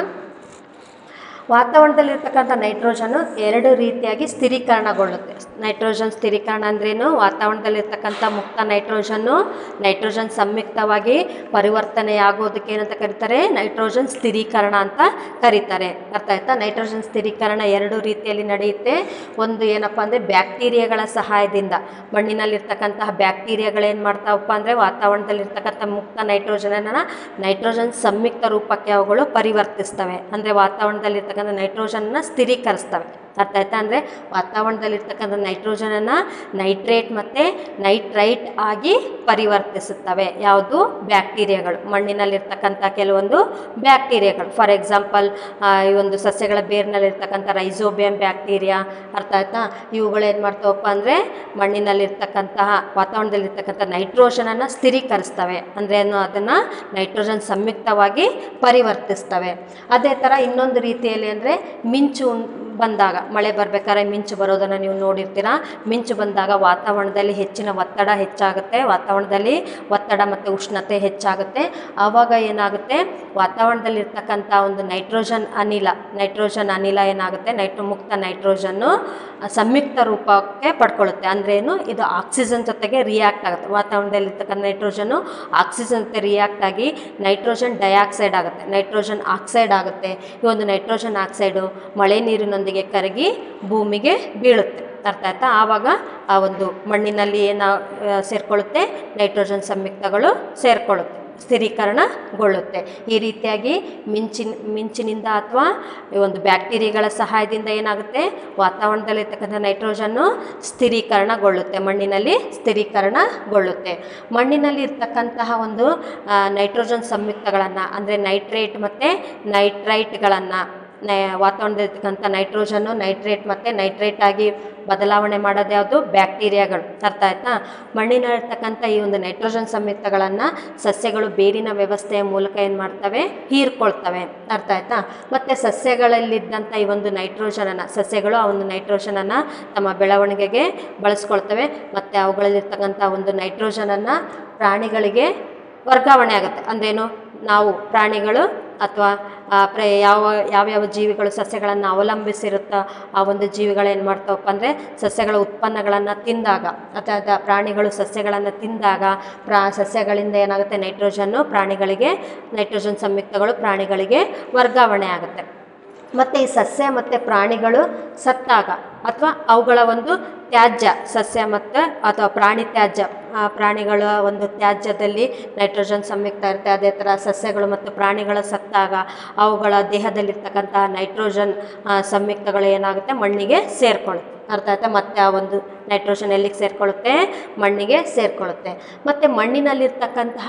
ವಾತಾವರಣದಲ್ಲಿರ್ತಕ್ಕಂಥ ನೈಟ್ರೋಜನ್ನು ಎರಡು ರೀತಿಯಾಗಿ ಸ್ಥಿರೀಕರಣಗೊಳ್ಳುತ್ತೆ ನೈಟ್ರೋಜನ್ ಸ್ಥಿರೀಕರಣ ಅಂದ್ರೇನು ವಾತಾವರಣದಲ್ಲಿರ್ತಕ್ಕಂಥ ಮುಕ್ತ ನೈಟ್ರೋಜನ್ನು ನೈಟ್ರೋಜನ್ ಸಂಯುಕ್ತವಾಗಿ ಪರಿವರ್ತನೆಯಾಗೋದಕ್ಕೆ ಏನಂತ ಕರೀತಾರೆ ನೈಟ್ರೋಜನ್ ಸ್ಥಿರೀಕರಣ ಅಂತ ಕರೀತಾರೆ ಅರ್ಥ ಆಯ್ತಾ ನೈಟ್ರೋಜನ್ ಸ್ಥಿರೀಕರಣ ಎರಡು ರೀತಿಯಲ್ಲಿ ನಡೆಯುತ್ತೆ ಒಂದು ಏನಪ್ಪ ಅಂದರೆ ಬ್ಯಾಕ್ಟೀರಿಯಾಗಳ ಸಹಾಯದಿಂದ ಮಣ್ಣಿನಲ್ಲಿರ್ತಕ್ಕಂತಹ ಬ್ಯಾಕ್ಟೀರಿಯಾಗಳೇನು ಮಾಡ್ತಾವಪ್ಪ ಅಂದರೆ ವಾತಾವರಣದಲ್ಲಿರ್ತಕ್ಕಂಥ ಮುಕ್ತ ನೈಟ್ರೋಜನನ್ನು ನೈಟ್ರೋಜನ್ ಸಂಯುಕ್ತ ರೂಪಕ್ಕೆ ಅವುಗಳು ಪರಿವರ್ತಿಸ್ತವೆ ಅಂದರೆ ವಾತಾವರಣದಲ್ಲಿರ್ತಕ್ಕಂಥ ನೈಟ್ರೋಜನ್ನ ಸ್ಥಿರೀಕರಿಸ್ತವೆ ಅರ್ಥ ಆಯ್ತಾ ಅಂದರೆ ವಾತಾವರಣದಲ್ಲಿರ್ತಕ್ಕಂಥ ನೈಟ್ರೋಜನನ್ನು ನೈಟ್ರೇಟ್ ಮತ್ತು ನೈಟ್ರೈಟ್ ಆಗಿ ಪರಿವರ್ತಿಸುತ್ತವೆ ಯಾವುದು ಬ್ಯಾಕ್ಟೀರಿಯಾಗಳು ಮಣ್ಣಿನಲ್ಲಿರ್ತಕ್ಕಂಥ ಕೆಲವೊಂದು ಬ್ಯಾಕ್ಟೀರಿಯಾಗಳು ಫಾರ್ ಎಕ್ಸಾಂಪಲ್ ಈ ಒಂದು ಸಸ್ಯಗಳ ಬೇರಿನಲ್ಲಿರ್ತಕ್ಕಂಥ ರೈಸೋಬಿಯಂ ಬ್ಯಾಕ್ಟೀರಿಯಾ ಅರ್ಥ ಆಯ್ತಾ ಇವುಗಳು ಏನು ಮಾಡ್ತಾವಪ್ಪ ಅಂದರೆ ಮಣ್ಣಿನಲ್ಲಿರ್ತಕ್ಕಂತಹ ವಾತಾವರಣದಲ್ಲಿರ್ತಕ್ಕಂಥ ನೈಟ್ರೋಜನನ್ನು ಸ್ಥಿರೀಕರಿಸ್ತವೆ ಅಂದರೆ ಏನು ಅದನ್ನು ನೈಟ್ರೋಜನ್ ಸಂಯುಕ್ತವಾಗಿ ಪರಿವರ್ತಿಸ್ತವೆ ಅದೇ ಥರ ಇನ್ನೊಂದು ರೀತಿಯಲ್ಲಿ ಅಂದರೆ ಮಿಂಚು ಉಂ- ಬಂದಾಗ ಮಳೆ ಬರಬೇಕಾದ್ರೆ ಮಿಂಚು ಬರೋದನ್ನು ನೀವು ನೋಡಿರ್ತೀರ ಮಿಂಚು ಬಂದಾಗ ವಾತಾವರಣದಲ್ಲಿ ಹೆಚ್ಚಿನ ಒತ್ತಡ ಹೆಚ್ಚಾಗುತ್ತೆ ವಾತಾವರಣದಲ್ಲಿ ಒತ್ತಡ ಮತ್ತು ಉಷ್ಣತೆ ಹೆಚ್ಚಾಗುತ್ತೆ ಆವಾಗ ಏನಾಗುತ್ತೆ ವಾತಾವರಣದಲ್ಲಿರ್ತಕ್ಕಂಥ ಒಂದು ನೈಟ್ರೋಜನ್ ಅನಿಲ ನೈಟ್ರೋಜನ್ ಅನಿಲ ಏನಾಗುತ್ತೆ ನೈಟ್ರೋ ಮುಕ್ತ ನೈಟ್ರೋಜನ್ನು ಸಂಯುಕ್ತ ರೂಪಕ್ಕೆ ಪಡ್ಕೊಳ್ಳುತ್ತೆ ಅಂದ್ರೆ ಏನು ಇದು ಆಕ್ಸಿಜನ್ ಜೊತೆಗೆ ರಿಯಾಕ್ಟ್ ಆಗುತ್ತೆ ವಾತಾವರಣದಲ್ಲಿರ್ತಕ್ಕಂಥ ನೈಟ್ರೋಜನ್ನು ಆಕ್ಸಿಜನ್ ಜೊತೆ ರಿಯಾಕ್ಟ್ ಆಗಿ ನೈಟ್ರೋಜನ್ ಡೈಆಕ್ಸೈಡ್ ಆಗುತ್ತೆ ನೈಟ್ರೋಜನ್ ಆಕ್ಸೈಡ್ ಆಗುತ್ತೆ ಈ ಒಂದು ನೈಟ್ರೋಜನ್ ಆಕ್ಸೈಡು ಮಳೆ ನೀರಿನೊಂದಿಗೆ ಕರಗಿ ಭೂಮಿಗೆ ಬೀಳುತ್ತೆ ಅರ್ಥ ಆಯ್ತಾ ಆವಾಗ ಆ ಒಂದು ಮಣ್ಣಿನಲ್ಲಿ ಏನು ಸೇರಿಕೊಳ್ಳುತ್ತೆ ನೈಟ್ರೋಜನ್ ಸಂಯುಕ್ತಗಳು ಸೇರಿಕೊಳ್ಳುತ್ತೆ ಸ್ಥಿರೀಕರಣಗೊಳ್ಳುತ್ತೆ ಈ ರೀತಿಯಾಗಿ ಮಿಂಚಿನ ಮಿಂಚಿನಿಂದ ಅಥವಾ ಈ ಒಂದು ಬ್ಯಾಕ್ಟೀರಿಯಾಗಳ ಸಹಾಯದಿಂದ ಏನಾಗುತ್ತೆ ವಾತಾವರಣದಲ್ಲಿರ್ತಕ್ಕಂಥ ನೈಟ್ರೋಜನ್ನು ಸ್ಥಿರೀಕರಣಗೊಳ್ಳುತ್ತೆ ಮಣ್ಣಿನಲ್ಲಿ ಸ್ಥಿರೀಕರಣಗೊಳ್ಳುತ್ತೆ ಮಣ್ಣಿನಲ್ಲಿ ಇರ್ತಕ್ಕಂತಹ ಒಂದು ಆ, ನೈಟ್ರೋಜನ್ ಸಂಯುಕ್ತಗಳನ್ನು ಅಂದರೆ ನೈಟ್ರೇಟ್ ಮತ್ತು ನೈಟ್ರೈಟ್ಗಳನ್ನು ನೈ ವಾತಾವರಣದಲ್ಲಿರ್ತಕ್ಕಂಥ ನೈಟ್ರೋಜನ್ನು ನೈಟ್ರೇಟ್ ಮತ್ತು ನೈಟ್ರೇಟ್ ಆಗಿ ಬದಲಾವಣೆ ಮಾಡೋದು ಯಾವುದು ಬ್ಯಾಕ್ಟೀರಿಯಾಗಳು ಅರ್ಥ ಆಯ್ತಾ ಮಣ್ಣಿನಲ್ಲಿರ್ತಕ್ಕಂಥ ಈ ಒಂದು ನೈಟ್ರೋಜನ್ ಸಂಯುಕ್ತಗಳನ್ನು ಸಸ್ಯಗಳು ಬೇರಿನ ವ್ಯವಸ್ಥೆಯ ಮೂಲಕ ಏನು ಮಾಡ್ತವೆ ಹೀರ್ಕೊಳ್ತವೆ ಅರ್ಥ ಆಯ್ತಾ ಮತ್ತು ಸಸ್ಯಗಳಲ್ಲಿದ್ದಂಥ ಈ ಒಂದು ನೈಟ್ರೋಜನನ್ನು ಸಸ್ಯಗಳು ಆ ಒಂದು ನೈಟ್ರೋಜನನ್ನು ತಮ್ಮ ಬೆಳವಣಿಗೆಗೆ ಬಳಸ್ಕೊಳ್ತವೆ ಮತ್ತು ಅವುಗಳಲ್ಲಿರ್ತಕ್ಕಂಥ ಒಂದು ನೈಟ್ರೋಜನನ್ನು ಪ್ರಾಣಿಗಳಿಗೆ ವರ್ಗಾವಣೆ ಆಗುತ್ತೆ ಅಂದ್ರೇನು ನಾವು ಪ್ರಾಣಿಗಳು ಅಥವಾ ಆ, ಪ್ರ ಯಾವ ಯಾವ್ಯಾವ ಜೀವಿಗಳು ಸಸ್ಯಗಳನ್ನು ಅವಲಂಬಿಸಿರುತ್ತೋ ಆ ಒಂದು ಜೀವಿಗಳು ಏನು ಮಾಡ್ತಾವಪ್ಪ ಅಂದರೆ ಸಸ್ಯಗಳ ಉತ್ಪನ್ನಗಳನ್ನು ತಿಂದಾಗ ಅಥವಾ ಅದ ಪ್ರಾಣಿಗಳು ಸಸ್ಯಗಳನ್ನು ತಿಂದಾಗ ಪ್ರಾ ಸಸ್ಯಗಳಿಂದ ಏನಾಗುತ್ತೆ ನೈಟ್ರೋಜನ್ನು ಪ್ರಾಣಿಗಳಿಗೆ ನೈಟ್ರೋಜನ್ ಸಂಯುಕ್ತಗಳು ಪ್ರಾಣಿಗಳಿಗೆ ವರ್ಗಾವಣೆ ಆಗುತ್ತೆ ಮತ್ತು ಈ ಸಸ್ಯ ಮತ್ತು ಪ್ರಾಣಿಗಳು ಸತ್ತಾಗ ಅಥವಾ ಅವುಗಳ ಒಂದು ತ್ಯಾಜ್ಯ ಸಸ್ಯ ಮತ್ತು ಅಥವಾ ಪ್ರಾಣಿ ತ್ಯಾಜ್ಯ ಆ ಪ್ರಾಣಿಗಳ ಒಂದು ತ್ಯಾಜ್ಯದಲ್ಲಿ ನೈಟ್ರೋಜನ್ ಸಂಯುಕ್ತ ಇರುತ್ತೆ ಅದೇ ಥರ ಸಸ್ಯಗಳು ಮತ್ತು ಪ್ರಾಣಿಗಳು ಸತ್ತಾಗ ಅವುಗಳ ದೇಹದಲ್ಲಿರ್ತಕ್ಕಂಥ ನೈಟ್ರೋಜನ್ ಆ, ಸಂಯುಕ್ತಗಳು ಏನಾಗುತ್ತೆ ಮಣ್ಣಿಗೆ ಸೇರಿಕೊಳ್ಳುತ್ತೆ ಅರ್ಥ ಆಯ್ತಾ ಮತ್ತೆ ಆ ಒಂದು ನೈಟ್ರೋಜನ್ ಎಲ್ಲಿಗೆ ಸೇರಿಕೊಳ್ಳುತ್ತೆ ಮಣ್ಣಿಗೆ ಸೇರಿಕೊಳ್ಳುತ್ತೆ ಮತ್ತು ಮಣ್ಣಿನಲ್ಲಿರ್ತಕ್ಕಂತಹ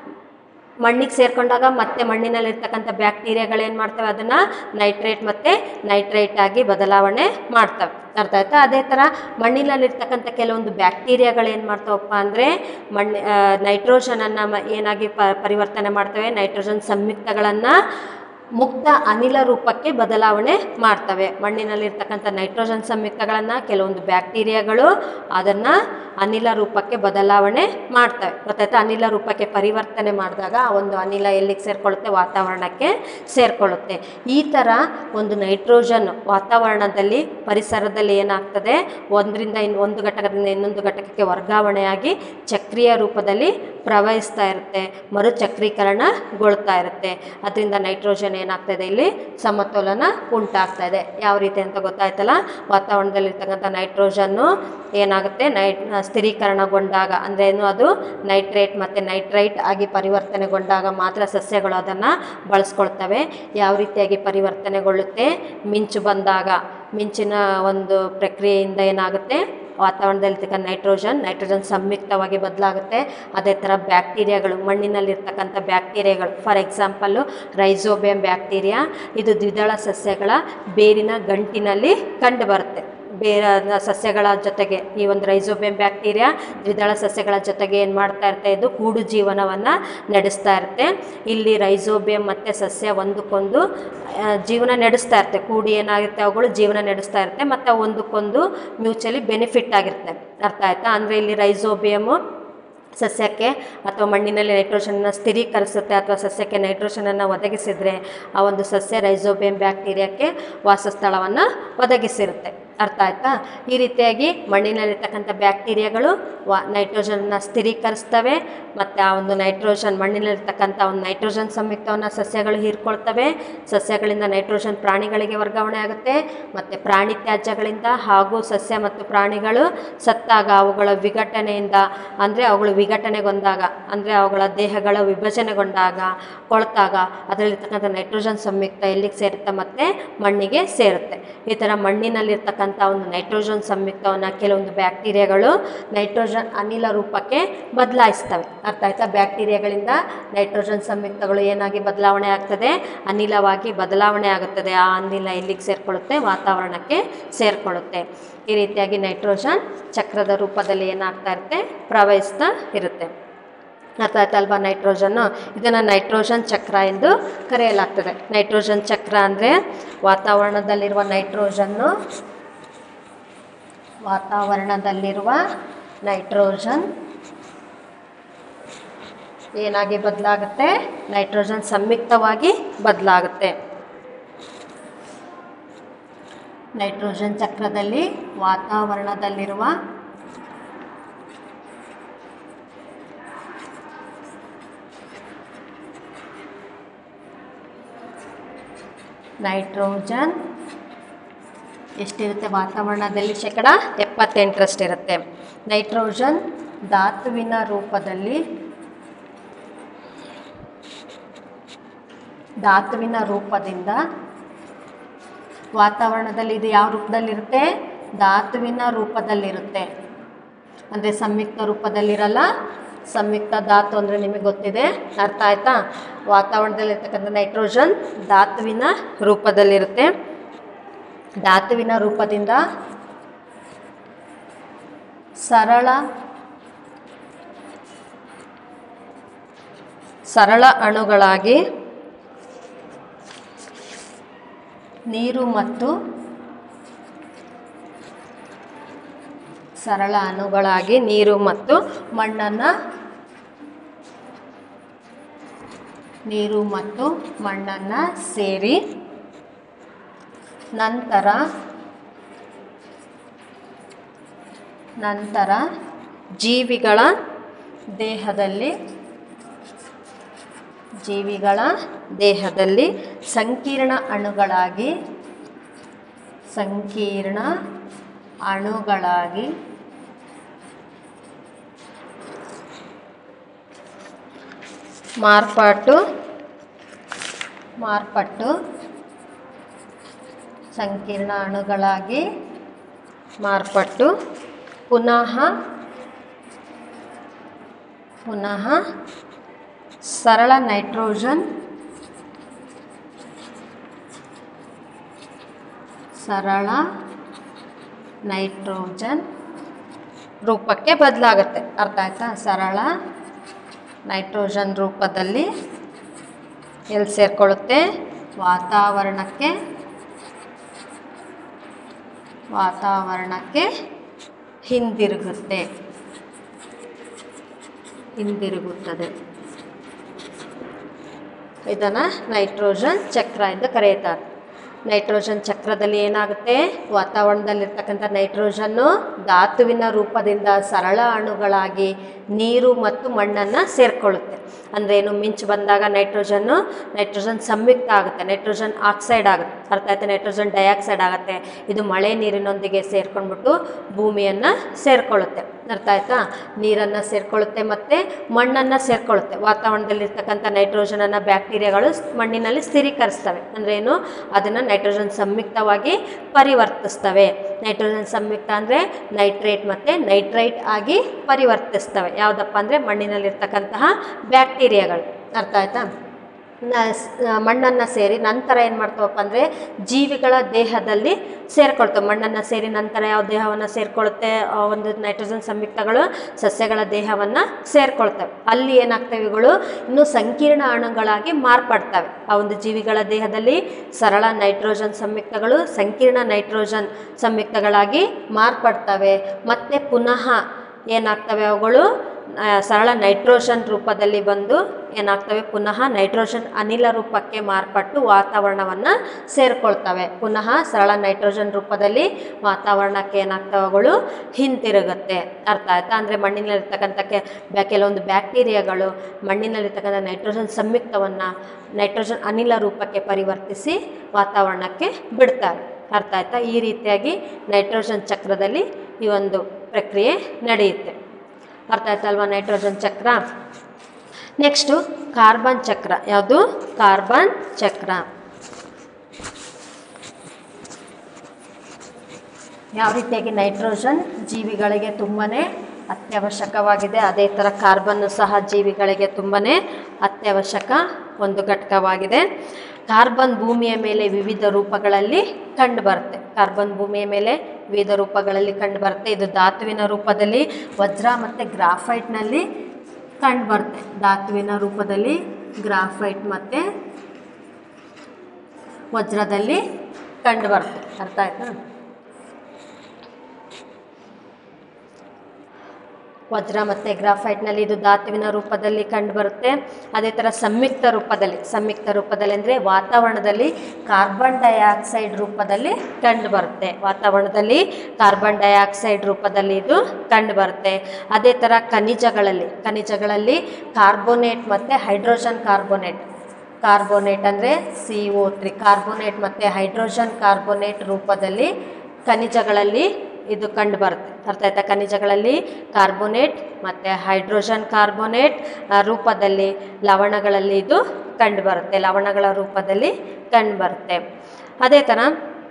ಮಣ್ಣಿಗೆ ಸೇರಿಕೊಂಡಾಗ ಮತ್ತೆ ಮಣ್ಣಿನಲ್ಲಿರ್ತಕ್ಕಂಥ ಬ್ಯಾಕ್ಟೀರಿಯಾಗಳು ಏನು ಮಾಡ್ತವೆ ಅದನ್ನು ನೈಟ್ರೇಟ್ ಮತ್ತು ನೈಟ್ರೈಟ್ ಆಗಿ ಬದಲಾವಣೆ ಮಾಡ್ತವೆ ಅರ್ಥ ಆಯ್ತಾ ಅದೇ ಥರ ಮಣ್ಣಿನಲ್ಲಿರ್ತಕ್ಕಂಥ ಕೆಲವೊಂದು ಬ್ಯಾಕ್ಟೀರಿಯಾಗಳು ಏನು ಮಾಡ್ತಾವಪ್ಪ ಅಂದರೆ ಮಣ್ಣು ನೈಟ್ರೋಜನನ್ನು ಮ ಏನಾಗಿ ಪ ಪರಿವರ್ತನೆ ಮಾಡ್ತವೆ ನೈಟ್ರೋಜನ್ ಸಂಯುಕ್ತಗಳನ್ನು ಮುಕ್ತ ಅನಿಲ ರೂಪಕ್ಕೆ ಬದಲಾವಣೆ ಮಾಡ್ತವೆ ಮಣ್ಣಿನಲ್ಲಿರ್ತಕ್ಕಂಥ ನೈಟ್ರೋಜನ್ ಸಂಯುಕ್ತಗಳನ್ನು ಕೆಲವೊಂದು ಬ್ಯಾಕ್ಟೀರಿಯಾಗಳು ಅದನ್ನು ಅನಿಲ ರೂಪಕ್ಕೆ ಬದಲಾವಣೆ ಮಾಡ್ತವೆ ಗೊತ್ತಾಯ್ತಾ ಅನಿಲ ರೂಪಕ್ಕೆ ಪರಿವರ್ತನೆ ಮಾಡಿದಾಗ ಆ ಒಂದು ಅನಿಲ ಎಲ್ಲಿಗೆ ಸೇರಿಕೊಳ್ಳುತ್ತೆ ವಾತಾವರಣಕ್ಕೆ ಸೇರಿಕೊಳ್ಳುತ್ತೆ ಈ ಥರ ಒಂದು ನೈಟ್ರೋಜನ್ ವಾತಾವರಣದಲ್ಲಿ ಪರಿಸರದಲ್ಲಿ ಏನಾಗ್ತದೆ ಒಂದರಿಂದ ಇನ್ನು ಒಂದು ಘಟಕದಿಂದ ಇನ್ನೊಂದು ಘಟಕಕ್ಕೆ ವರ್ಗಾವಣೆಯಾಗಿ ಚಕ್ರೀಯ ರೂಪದಲ್ಲಿ ಪ್ರವಹಿಸ್ತಾ ಇರುತ್ತೆ ಮರುಚಕ್ರೀಕರಣಗೊಳ್ತಾ ಇರುತ್ತೆ ಅದರಿಂದ ನೈಟ್ರೋಜನ್ ಏನಾಗ್ತದೆ ಇಲ್ಲಿ ಸಮತೋಲನ ಉಂಟಾಗ್ತಾ ಇದೆ ಯಾವ ರೀತಿ ಅಂತ ಗೊತ್ತಾಯ್ತಲ್ಲ ವಾತಾವರಣದಲ್ಲಿರ್ತಕ್ಕಂಥ ನೈಟ್ರೋಜನ್ನು ಏನಾಗುತ್ತೆ ನೈಟ್ ಸ್ಥಿರೀಕರಣಗೊಂಡಾಗ ಅಂದರೆ ಏನು ಅದು ನೈಟ್ರೇಟ್ ಮತ್ತು ನೈಟ್ರೈಟ್ ಆಗಿ ಪರಿವರ್ತನೆಗೊಂಡಾಗ ಮಾತ್ರ ಸಸ್ಯಗಳು ಅದನ್ನು ಬಳಸ್ಕೊಳ್ತವೆ ಯಾವ ರೀತಿಯಾಗಿ ಪರಿವರ್ತನೆಗೊಳ್ಳುತ್ತೆ ಮಿಂಚು ಬಂದಾಗ ಮಿಂಚಿನ ಒಂದು ಪ್ರಕ್ರಿಯೆಯಿಂದ ಏನಾಗುತ್ತೆ ವಾತಾವರಣದಲ್ಲಿರ್ತಕ್ಕಂಥ ನೈಟ್ರೋಜನ್ ನೈಟ್ರೋಜನ್ ಸಂಯುಕ್ತವಾಗಿ ಬದಲಾಗುತ್ತೆ ಅದೇ ಥರ ಬ್ಯಾಕ್ಟೀರಿಯಾಗಳು ಮಣ್ಣಿನಲ್ಲಿರ್ತಕ್ಕಂಥ ಬ್ಯಾಕ್ಟೀರಿಯಾಗಳು ಫಾರ್ ಎಕ್ಸಾಂಪಲ್ಲು ರೈಸೋಬಿಯಂ ಬ್ಯಾಕ್ಟೀರಿಯಾ ಇದು ದ್ವಿದಳ ಸಸ್ಯಗಳ ಬೇರಿನ ಗಂಟಿನಲ್ಲಿ ಕಂಡುಬರುತ್ತೆ ಬೇರೆ ಸಸ್ಯಗಳ ಜೊತೆಗೆ ಈ ಒಂದು ರೈಸೋಬಿಯಂ ಬ್ಯಾಕ್ಟೀರಿಯಾ ದ್ವಿದಳ ಸಸ್ಯಗಳ ಜೊತೆಗೆ ಏನು ಮಾಡ್ತಾ ಇರುತ್ತೆ ಇದು ಕೂಡು ಜೀವನವನ್ನು ನಡೆಸ್ತಾ ಇರುತ್ತೆ ಇಲ್ಲಿ ರೈಸೋಬಿಯಂ ಮತ್ತು ಸಸ್ಯ ಒಂದಕ್ಕೊಂದು ಆ, ಜೀವನ ನಡೆಸ್ತಾ ಇರುತ್ತೆ ಕೂಡಿ ಏನಾಗುತ್ತೆ ಅವುಗಳು ಜೀವನ ನಡೆಸ್ತಾ ಇರುತ್ತೆ ಮತ್ತು ಅವು ಒಂದಕ್ಕೊಂದು ಮ್ಯೂಚುವಲಿ ಬೆನಿಫಿಟ್ ಆಗಿರುತ್ತೆ ಅರ್ಥ ಆಯ್ತಾ ಅಂದರೆ ಇಲ್ಲಿ ರೈಸೋಬಿಯಮು ಸಸ್ಯಕ್ಕೆ ಅಥವಾ ಮಣ್ಣಿನಲ್ಲಿ ನೈಟ್ರೋಜನ್ನ ಸ್ಥಿರೀಕರಿಸುತ್ತೆ ಅಥವಾ ಸಸ್ಯಕ್ಕೆ ನೈಟ್ರೋಜನನ್ನು ಒದಗಿಸಿದರೆ ಆ ಒಂದು ಸಸ್ಯ ರೈಸೋಬಿಯಂ ಬ್ಯಾಕ್ಟೀರಿಯಾಕ್ಕೆ ವಾಸಸ್ಥಳವನ್ನು ಒದಗಿಸಿರುತ್ತೆ ಅರ್ಥ ಆಯ್ತಾ ಈ ರೀತಿಯಾಗಿ ಮಣ್ಣಿನಲ್ಲಿರ್ತಕ್ಕಂಥ ಬ್ಯಾಕ್ಟೀರಿಯಾಗಳು ವಾ ನೈಟ್ರೋಜನ್ನ ಸ್ಥಿರೀಕರಿಸ್ತವೆ ಮತ್ತು ಆ ಒಂದು ನೈಟ್ರೋಜನ್ ಮಣ್ಣಿನಲ್ಲಿರ್ತಕ್ಕಂಥ ಒಂದು ನೈಟ್ರೋಜನ್ ಸಂಯುಕ್ತವನ್ನು ಸಸ್ಯಗಳು ಹೀರ್ಕೊಳ್ತವೆ ಸಸ್ಯಗಳಿಂದ ನೈಟ್ರೋಜನ್ ಪ್ರಾಣಿಗಳಿಗೆ ವರ್ಗಾವಣೆ ಆಗುತ್ತೆ ಮತ್ತು ಪ್ರಾಣಿ ತ್ಯಾಜ್ಯಗಳಿಂದ ಹಾಗೂ ಸಸ್ಯ ಮತ್ತು ಪ್ರಾಣಿಗಳು ಸತ್ತಾಗ ಅವುಗಳ ವಿಘಟನೆಯಿಂದ ಅಂದರೆ ಅವುಗಳು ವಿಘಟನೆಗೊಂಡಾಗ ಅಂದರೆ ಅವುಗಳ ದೇಹಗಳ ವಿಭಜನೆಗೊಂಡಾಗ ಕೊಳ್ತಾಗ ಅದರಲ್ಲಿರ್ತಕ್ಕಂಥ ನೈಟ್ರೋಜನ್ ಸಂಯುಕ್ತ ಎಲ್ಲಿಗೆ ಸೇರುತ್ತೆ ಮತ್ತು ಮಣ್ಣಿಗೆ ಸೇರುತ್ತೆ ಈ ಥರ ಮಣ್ಣಿನಲ್ಲಿರ್ತಕ್ಕಂಥ ಒಂದು ನೈಟ್ರೋಜನ್ ಸಂಯುಕ್ತವನ್ನು ಕೆಲವೊಂದು ಬ್ಯಾಕ್ಟೀರಿಯಾಗಳು ನೈಟ್ರೋಜನ್ ಅನಿಲ ರೂಪಕ್ಕೆ ಬದಲಾಯಿಸ್ತವೆ ಅರ್ಥ ಆಯ್ತಾ ಬ್ಯಾಕ್ಟೀರಿಯಾಗಳಿಂದ ನೈಟ್ರೋಜನ್ ಸಂಯುಕ್ತಗಳು ಏನಾಗಿ ಬದಲಾವಣೆ ಆಗ್ತದೆ ಅನಿಲವಾಗಿ ಬದಲಾವಣೆ ಆಗುತ್ತದೆ ಆ ಅನಿಲ ಎಲ್ಲಿಗೆ ಸೇರಿಕೊಳ್ಳುತ್ತೆ ವಾತಾವರಣಕ್ಕೆ ಸೇರಿಕೊಳ್ಳುತ್ತೆ ಈ ರೀತಿಯಾಗಿ ನೈಟ್ರೋಜನ್ ಚಕ್ರದ ರೂಪದಲ್ಲಿ ಏನಾಗ್ತಾ ಇರುತ್ತೆ ಪ್ರವಹಿಸ್ತಾ ಇರುತ್ತೆ ಅರ್ಥ ಆಯ್ತಲ್ವಾ ನೈಟ್ರೋಜನ್ನು ಇದನ್ನು ನೈಟ್ರೋಜನ್ ಚಕ್ರ ಎಂದು ಕರೆಯಲಾಗ್ತದೆ ನೈಟ್ರೋಜನ್ ಚಕ್ರ ಅಂದರೆ ವಾತಾವರಣದಲ್ಲಿರುವ ನೈಟ್ರೋಜನ್ನು ವಾತಾವರಣದಲ್ಲಿರುವ ನೈಟ್ರೋಜನ್ ಏನಾಗಿ ಬದಲಾಗುತ್ತೆ ನೈಟ್ರೋಜನ್ ಸಂಯುಕ್ತವಾಗಿ ಬದಲಾಗುತ್ತೆ ನೈಟ್ರೋಜನ್ ಚಕ್ರದಲ್ಲಿ ವಾತಾವರಣದಲ್ಲಿರುವ ನೈಟ್ರೋಜನ್ ಎಷ್ಟಿರುತ್ತೆ ವಾತಾವರಣದಲ್ಲಿ ಶೇಕಡ ಎಪ್ಪತ್ತೆಂಟರಷ್ಟಿರುತ್ತೆ ನೈಟ್ರೋಜನ್ ಧಾತುವಿನ ರೂಪದಲ್ಲಿ ಧಾತುವಿನ ರೂಪದಿಂದ ವಾತಾವರಣದಲ್ಲಿ ಇದು ಯಾವ ರೂಪದಲ್ಲಿರುತ್ತೆ ಧಾತುವಿನ ರೂಪದಲ್ಲಿರುತ್ತೆ ಅಂದರೆ ಸಂಯುಕ್ತ ರೂಪದಲ್ಲಿರಲ್ಲ ಸಂಯುಕ್ತ ಧಾತು ಅಂದರೆ ನಿಮಗೆ ಗೊತ್ತಿದೆ ಅರ್ಥ ಆಯ್ತಾ ವಾತಾವರಣದಲ್ಲಿರ್ತಕ್ಕಂಥ ನೈಟ್ರೋಜನ್ ಧಾತುವಿನ ರೂಪದಲ್ಲಿರುತ್ತೆ ಧಾತುವಿನ ರೂಪದಿಂದ ಸರಳ ಸರಳ ಅಣುಗಳಾಗಿ ನೀರು ಮತ್ತು ಸರಳ ಅಣುಗಳಾಗಿ ನೀರು ಮತ್ತು ಮಣ್ಣನ್ನು ನೀರು ಮತ್ತು ಮಣ್ಣನ್ನು ಸೇರಿ ನಂತರ ನಂತರ ಜೀವಿಗಳ ದೇಹದಲ್ಲಿ ಜೀವಿಗಳ ದೇಹದಲ್ಲಿ ಸಂಕೀರ್ಣ ಅಣುಗಳಾಗಿ ಸಂಕೀರ್ಣ ಅಣುಗಳಾಗಿ ಮಾರ್ಪಾಟು ಮಾರ್ಪಟ್ಟು ಸಂಕೀರ್ಣ ಅಣುಗಳಾಗಿ ಮಾರ್ಪಟ್ಟು ಪುನಃ ಪುನಃ ಸರಳ ನೈಟ್ರೋಜನ್ ಸರಳ ನೈಟ್ರೋಜನ್ ರೂಪಕ್ಕೆ ಬದಲಾಗುತ್ತೆ ಅರ್ಥ ಆಯ್ತಾ ಸರಳ ನೈಟ್ರೋಜನ್ ರೂಪದಲ್ಲಿ ಎಲ್ಲಿ ಸೇರಿಕೊಳ್ಳುತ್ತೆ ವಾತಾವರಣಕ್ಕೆ ವಾತಾವರಣಕ್ಕೆ ಹಿಂದಿರುಗುತ್ತೆ ಹಿಂದಿರುಗುತ್ತದೆ ಇದನ್ನು ನೈಟ್ರೋಜನ್ ಚಕ್ರ ಎಂದು ಕರೆಯುತ್ತಾರೆ ನೈಟ್ರೋಜನ್ ಚಕ್ರದಲ್ಲಿ ಏನಾಗುತ್ತೆ ವಾತಾವರಣದಲ್ಲಿರ್ತಕ್ಕಂಥ ನೈಟ್ರೋಜನ್ನು ಧಾತುವಿನ ರೂಪದಿಂದ ಸರಳ ಅಣುಗಳಾಗಿ ನೀರು ಮತ್ತು ಮಣ್ಣನ್ನು ಸೇರಿಕೊಳ್ಳುತ್ತೆ ಅಂದರೆ ಏನು ಮಿಂಚು ಬಂದಾಗ ನೈಟ್ರೋಜನ್ನು ನೈಟ್ರೋಜನ್ ಸಂಯುಕ್ತ ಆಗುತ್ತೆ ನೈಟ್ರೋಜನ್ ಆಕ್ಸೈಡ್ ಆಗುತ್ತೆ ಅರ್ಥ ಆಯ್ತಾ ನೈಟ್ರೋಜನ್ ಡೈಆಕ್ಸೈಡ್ ಆಗುತ್ತೆ ಇದು ಮಳೆ ನೀರಿನೊಂದಿಗೆ ಸೇರ್ಕೊಂಡ್ಬಿಟ್ಟು ಭೂಮಿಯನ್ನು ಸೇರಿಕೊಳ್ಳುತ್ತೆ ಅರ್ಥ ಆಯ್ತಾ ನೀರನ್ನು ಸೇರಿಕೊಳ್ಳುತ್ತೆ ಮತ್ತು ಮಣ್ಣನ್ನು ಸೇರಿಕೊಳ್ಳುತ್ತೆ ವಾತಾವರಣದಲ್ಲಿರ್ತಕ್ಕಂಥ ನೈಟ್ರೋಜನನ್ನು ಬ್ಯಾಕ್ಟೀರಿಯಾಗಳು ಮಣ್ಣಿನಲ್ಲಿ ಸ್ಥಿರೀಕರಿಸ್ತವೆ ಅಂದರೆ ಏನು ಅದನ್ನು ನೈಟ್ರೋಜನ್ ಸಂಯುಕ್ತವಾಗಿ ಪರಿವರ್ತಿಸ್ತವೆ ನೈಟ್ರೋಜನ್ ಸಂಯುಕ್ತ ಅಂದರೆ ನೈಟ್ರೇಟ್ ಮತ್ತು ನೈಟ್ರೈಟ್ ಆಗಿ ಪರಿವರ್ತಿಸ್ತವೆ ಯಾವುದಪ್ಪ ಅಂದರೆ ಮಣ್ಣಿನಲ್ಲಿರ್ತಕ್ಕಂತಹ ಬ್ಯಾಕ್ಟೀರಿಯಾಗಳು ಅರ್ಥ ಆಯ್ತಾ ಮಣ್ಣನ್ನು ಸೇರಿ ನಂತರ ಏನು ಮಾಡ್ತಾವಪ್ಪ ಅಂದರೆ ಜೀವಿಗಳ ದೇಹದಲ್ಲಿ ಸೇರಿಕೊಳ್ತವೆ ಮಣ್ಣನ್ನು ಸೇರಿ ನಂತರ ಯಾವ ದೇಹವನ್ನು ಸೇರಿಕೊಳ್ಳುತ್ತೆ ಆ ಒಂದು ನೈಟ್ರೋಜನ್ ಸಂಯುಕ್ತಗಳು ಸಸ್ಯಗಳ ದೇಹವನ್ನು ಸೇರಿಕೊಳ್ತವೆ ಅಲ್ಲಿ ಏನಾಗ್ತವೆ ಇವುಗಳು ಇನ್ನು ಸಂಕೀರ್ಣ ಅಣುಗಳಾಗಿ ಮಾರ್ಪಡ್ತವೆ ಆ ಒಂದು ಜೀವಿಗಳ ದೇಹದಲ್ಲಿ ಸರಳ ನೈಟ್ರೋಜನ್ ಸಂಯುಕ್ತಗಳು ಸಂಕೀರ್ಣ ನೈಟ್ರೋಜನ್ ಸಂಯುಕ್ತಗಳಾಗಿ ಮಾರ್ಪಡ್ತವೆ ಮತ್ತು ಪುನಃ ಏನಾಗ್ತವೆ ಅವುಗಳು ಆ, ಸರಳ ನೈಟ್ರೋಜನ್ ರೂಪದಲ್ಲಿ ಬಂದು ಏನಾಗ್ತವೆ ಪುನಃ ನೈಟ್ರೋಜನ್ ಅನಿಲ ರೂಪಕ್ಕೆ ಮಾರ್ಪಟ್ಟು ವಾತಾವರಣವನ್ನು ಸೇರಿಕೊಳ್ತವೆ ಪುನಃ ಸರಳ ನೈಟ್ರೋಜನ್ ರೂಪದಲ್ಲಿ ವಾತಾವರಣಕ್ಕೆ ಏನಾಗ್ತವೆ ಅವುಗಳು ಹಿಂತಿರುಗುತ್ತೆ ಅರ್ಥ ಆಯ್ತಾ ಅಂದರೆ ಮಣ್ಣಿನಲ್ಲಿರ್ತಕ್ಕಂಥ ಕೆ ಬ್ಯಾ ಕೆಲವೊಂದು ಬ್ಯಾಕ್ಟೀರಿಯಾಗಳು ಮಣ್ಣಿನಲ್ಲಿರ್ತಕ್ಕಂಥ ನೈಟ್ರೋಜನ್ ಸಂಯುಕ್ತವನ್ನು ನೈಟ್ರೋಜನ್ ಅನಿಲ ರೂಪಕ್ಕೆ ಪರಿವರ್ತಿಸಿ ವಾತಾವರಣಕ್ಕೆ ಬಿಡ್ತವೆ ಅರ್ಥ ಆಯ್ತಾ ಈ ರೀತಿಯಾಗಿ ನೈಟ್ರೋಜನ್ ಚಕ್ರದಲ್ಲಿ ಈ ಒಂದು ಪ್ರಕ್ರಿಯೆ ನಡೆಯುತ್ತೆ ಅರ್ಥ ಆಯ್ತಲ್ವಾ ನೈಟ್ರೋಜನ್ ಚಕ್ರ ನೆಕ್ಸ್ಟು ಕಾರ್ಬನ್ ಚಕ್ರ ಯಾವುದು ಕಾರ್ಬನ್ ಚಕ್ರ ಯಾವ ರೀತಿಯಾಗಿ ನೈಟ್ರೋಜನ್ ಜೀವಿಗಳಿಗೆ ತುಂಬಾ ಅತ್ಯವಶ್ಯಕವಾಗಿದೆ ಅದೇ ಥರ ಕಾರ್ಬನ್ನು ಸಹ ಜೀವಿಗಳಿಗೆ ತುಂಬಾ ಅತ್ಯವಶ್ಯಕ ಒಂದು ಘಟಕವಾಗಿದೆ ಕಾರ್ಬನ್ ಭೂಮಿಯ ಮೇಲೆ ವಿವಿಧ ರೂಪಗಳಲ್ಲಿ ಕಂಡುಬರುತ್ತೆ ಕಾರ್ಬನ್ ಭೂಮಿಯ ಮೇಲೆ ವಿವಿಧ ರೂಪಗಳಲ್ಲಿ ಕಂಡುಬರುತ್ತೆ ಇದು ಧಾತುವಿನ ರೂಪದಲ್ಲಿ ವಜ್ರ ಮತ್ತು ಗ್ರಾಫೈಟ್ನಲ್ಲಿ ಕಂಡು ಬರುತ್ತೆ ಧಾತುವಿನ ರೂಪದಲ್ಲಿ ಗ್ರಾಫೈಟ್ ಮತ್ತು ವಜ್ರದಲ್ಲಿ ಕಂಡು ಬರುತ್ತೆ ಅರ್ಥ ಆಯ್ತಾ ವಜ್ರ ಮತ್ತು ಗ್ರಾಫೈಟ್ನಲ್ಲಿ ಇದು ಧಾತುವಿನ ರೂಪದಲ್ಲಿ ಕಂಡುಬರುತ್ತೆ ಅದೇ ಥರ ಸಂಯುಕ್ತ ರೂಪದಲ್ಲಿ ಸಂಯುಕ್ತ ರೂಪದಲ್ಲಿ ಅಂದರೆ ವಾತಾವರಣದಲ್ಲಿ ಕಾರ್ಬನ್ ಡೈಆಕ್ಸೈಡ್ ರೂಪದಲ್ಲಿ ಕಂಡುಬರುತ್ತೆ ವಾತಾವರಣದಲ್ಲಿ ಕಾರ್ಬನ್ ಡೈಆಕ್ಸೈಡ್ ರೂಪದಲ್ಲಿ ಇದು ಕಂಡುಬರುತ್ತೆ ಅದೇ ಥರ ಖನಿಜಗಳಲ್ಲಿ ಖನಿಜಗಳಲ್ಲಿ ಕಾರ್ಬೋನೇಟ್ ಮತ್ತು ಹೈಡ್ರೋಜನ್ ಕಾರ್ಬೋನೇಟ್ ಕಾರ್ಬೋನೇಟ್ ಅಂದರೆ ಸಿ ಒ ತ್ರೀ ಕಾರ್ಬೋನೇಟ್ ಮತ್ತು ಹೈಡ್ರೋಜನ್ ಕಾರ್ಬೋನೇಟ್ ರೂಪದಲ್ಲಿ ಖನಿಜಗಳಲ್ಲಿ ಇದು ಕಂಡು ಬರುತ್ತೆ ಅರ್ಥ ಆಯ್ತಾ ಖನಿಜಗಳಲ್ಲಿ ಕಾರ್ಬೋನೇಟ್ ಮತ್ತು ಹೈಡ್ರೋಜನ್ ಕಾರ್ಬೋನೇಟ್ ಆ, ರೂಪದಲ್ಲಿ ಲವಣಗಳಲ್ಲಿ ಇದು ಕಂಡು ಬರುತ್ತೆ ಲವಣಗಳ ರೂಪದಲ್ಲಿ ಕಂಡು ಬರುತ್ತೆ ಅದೇ ಥರ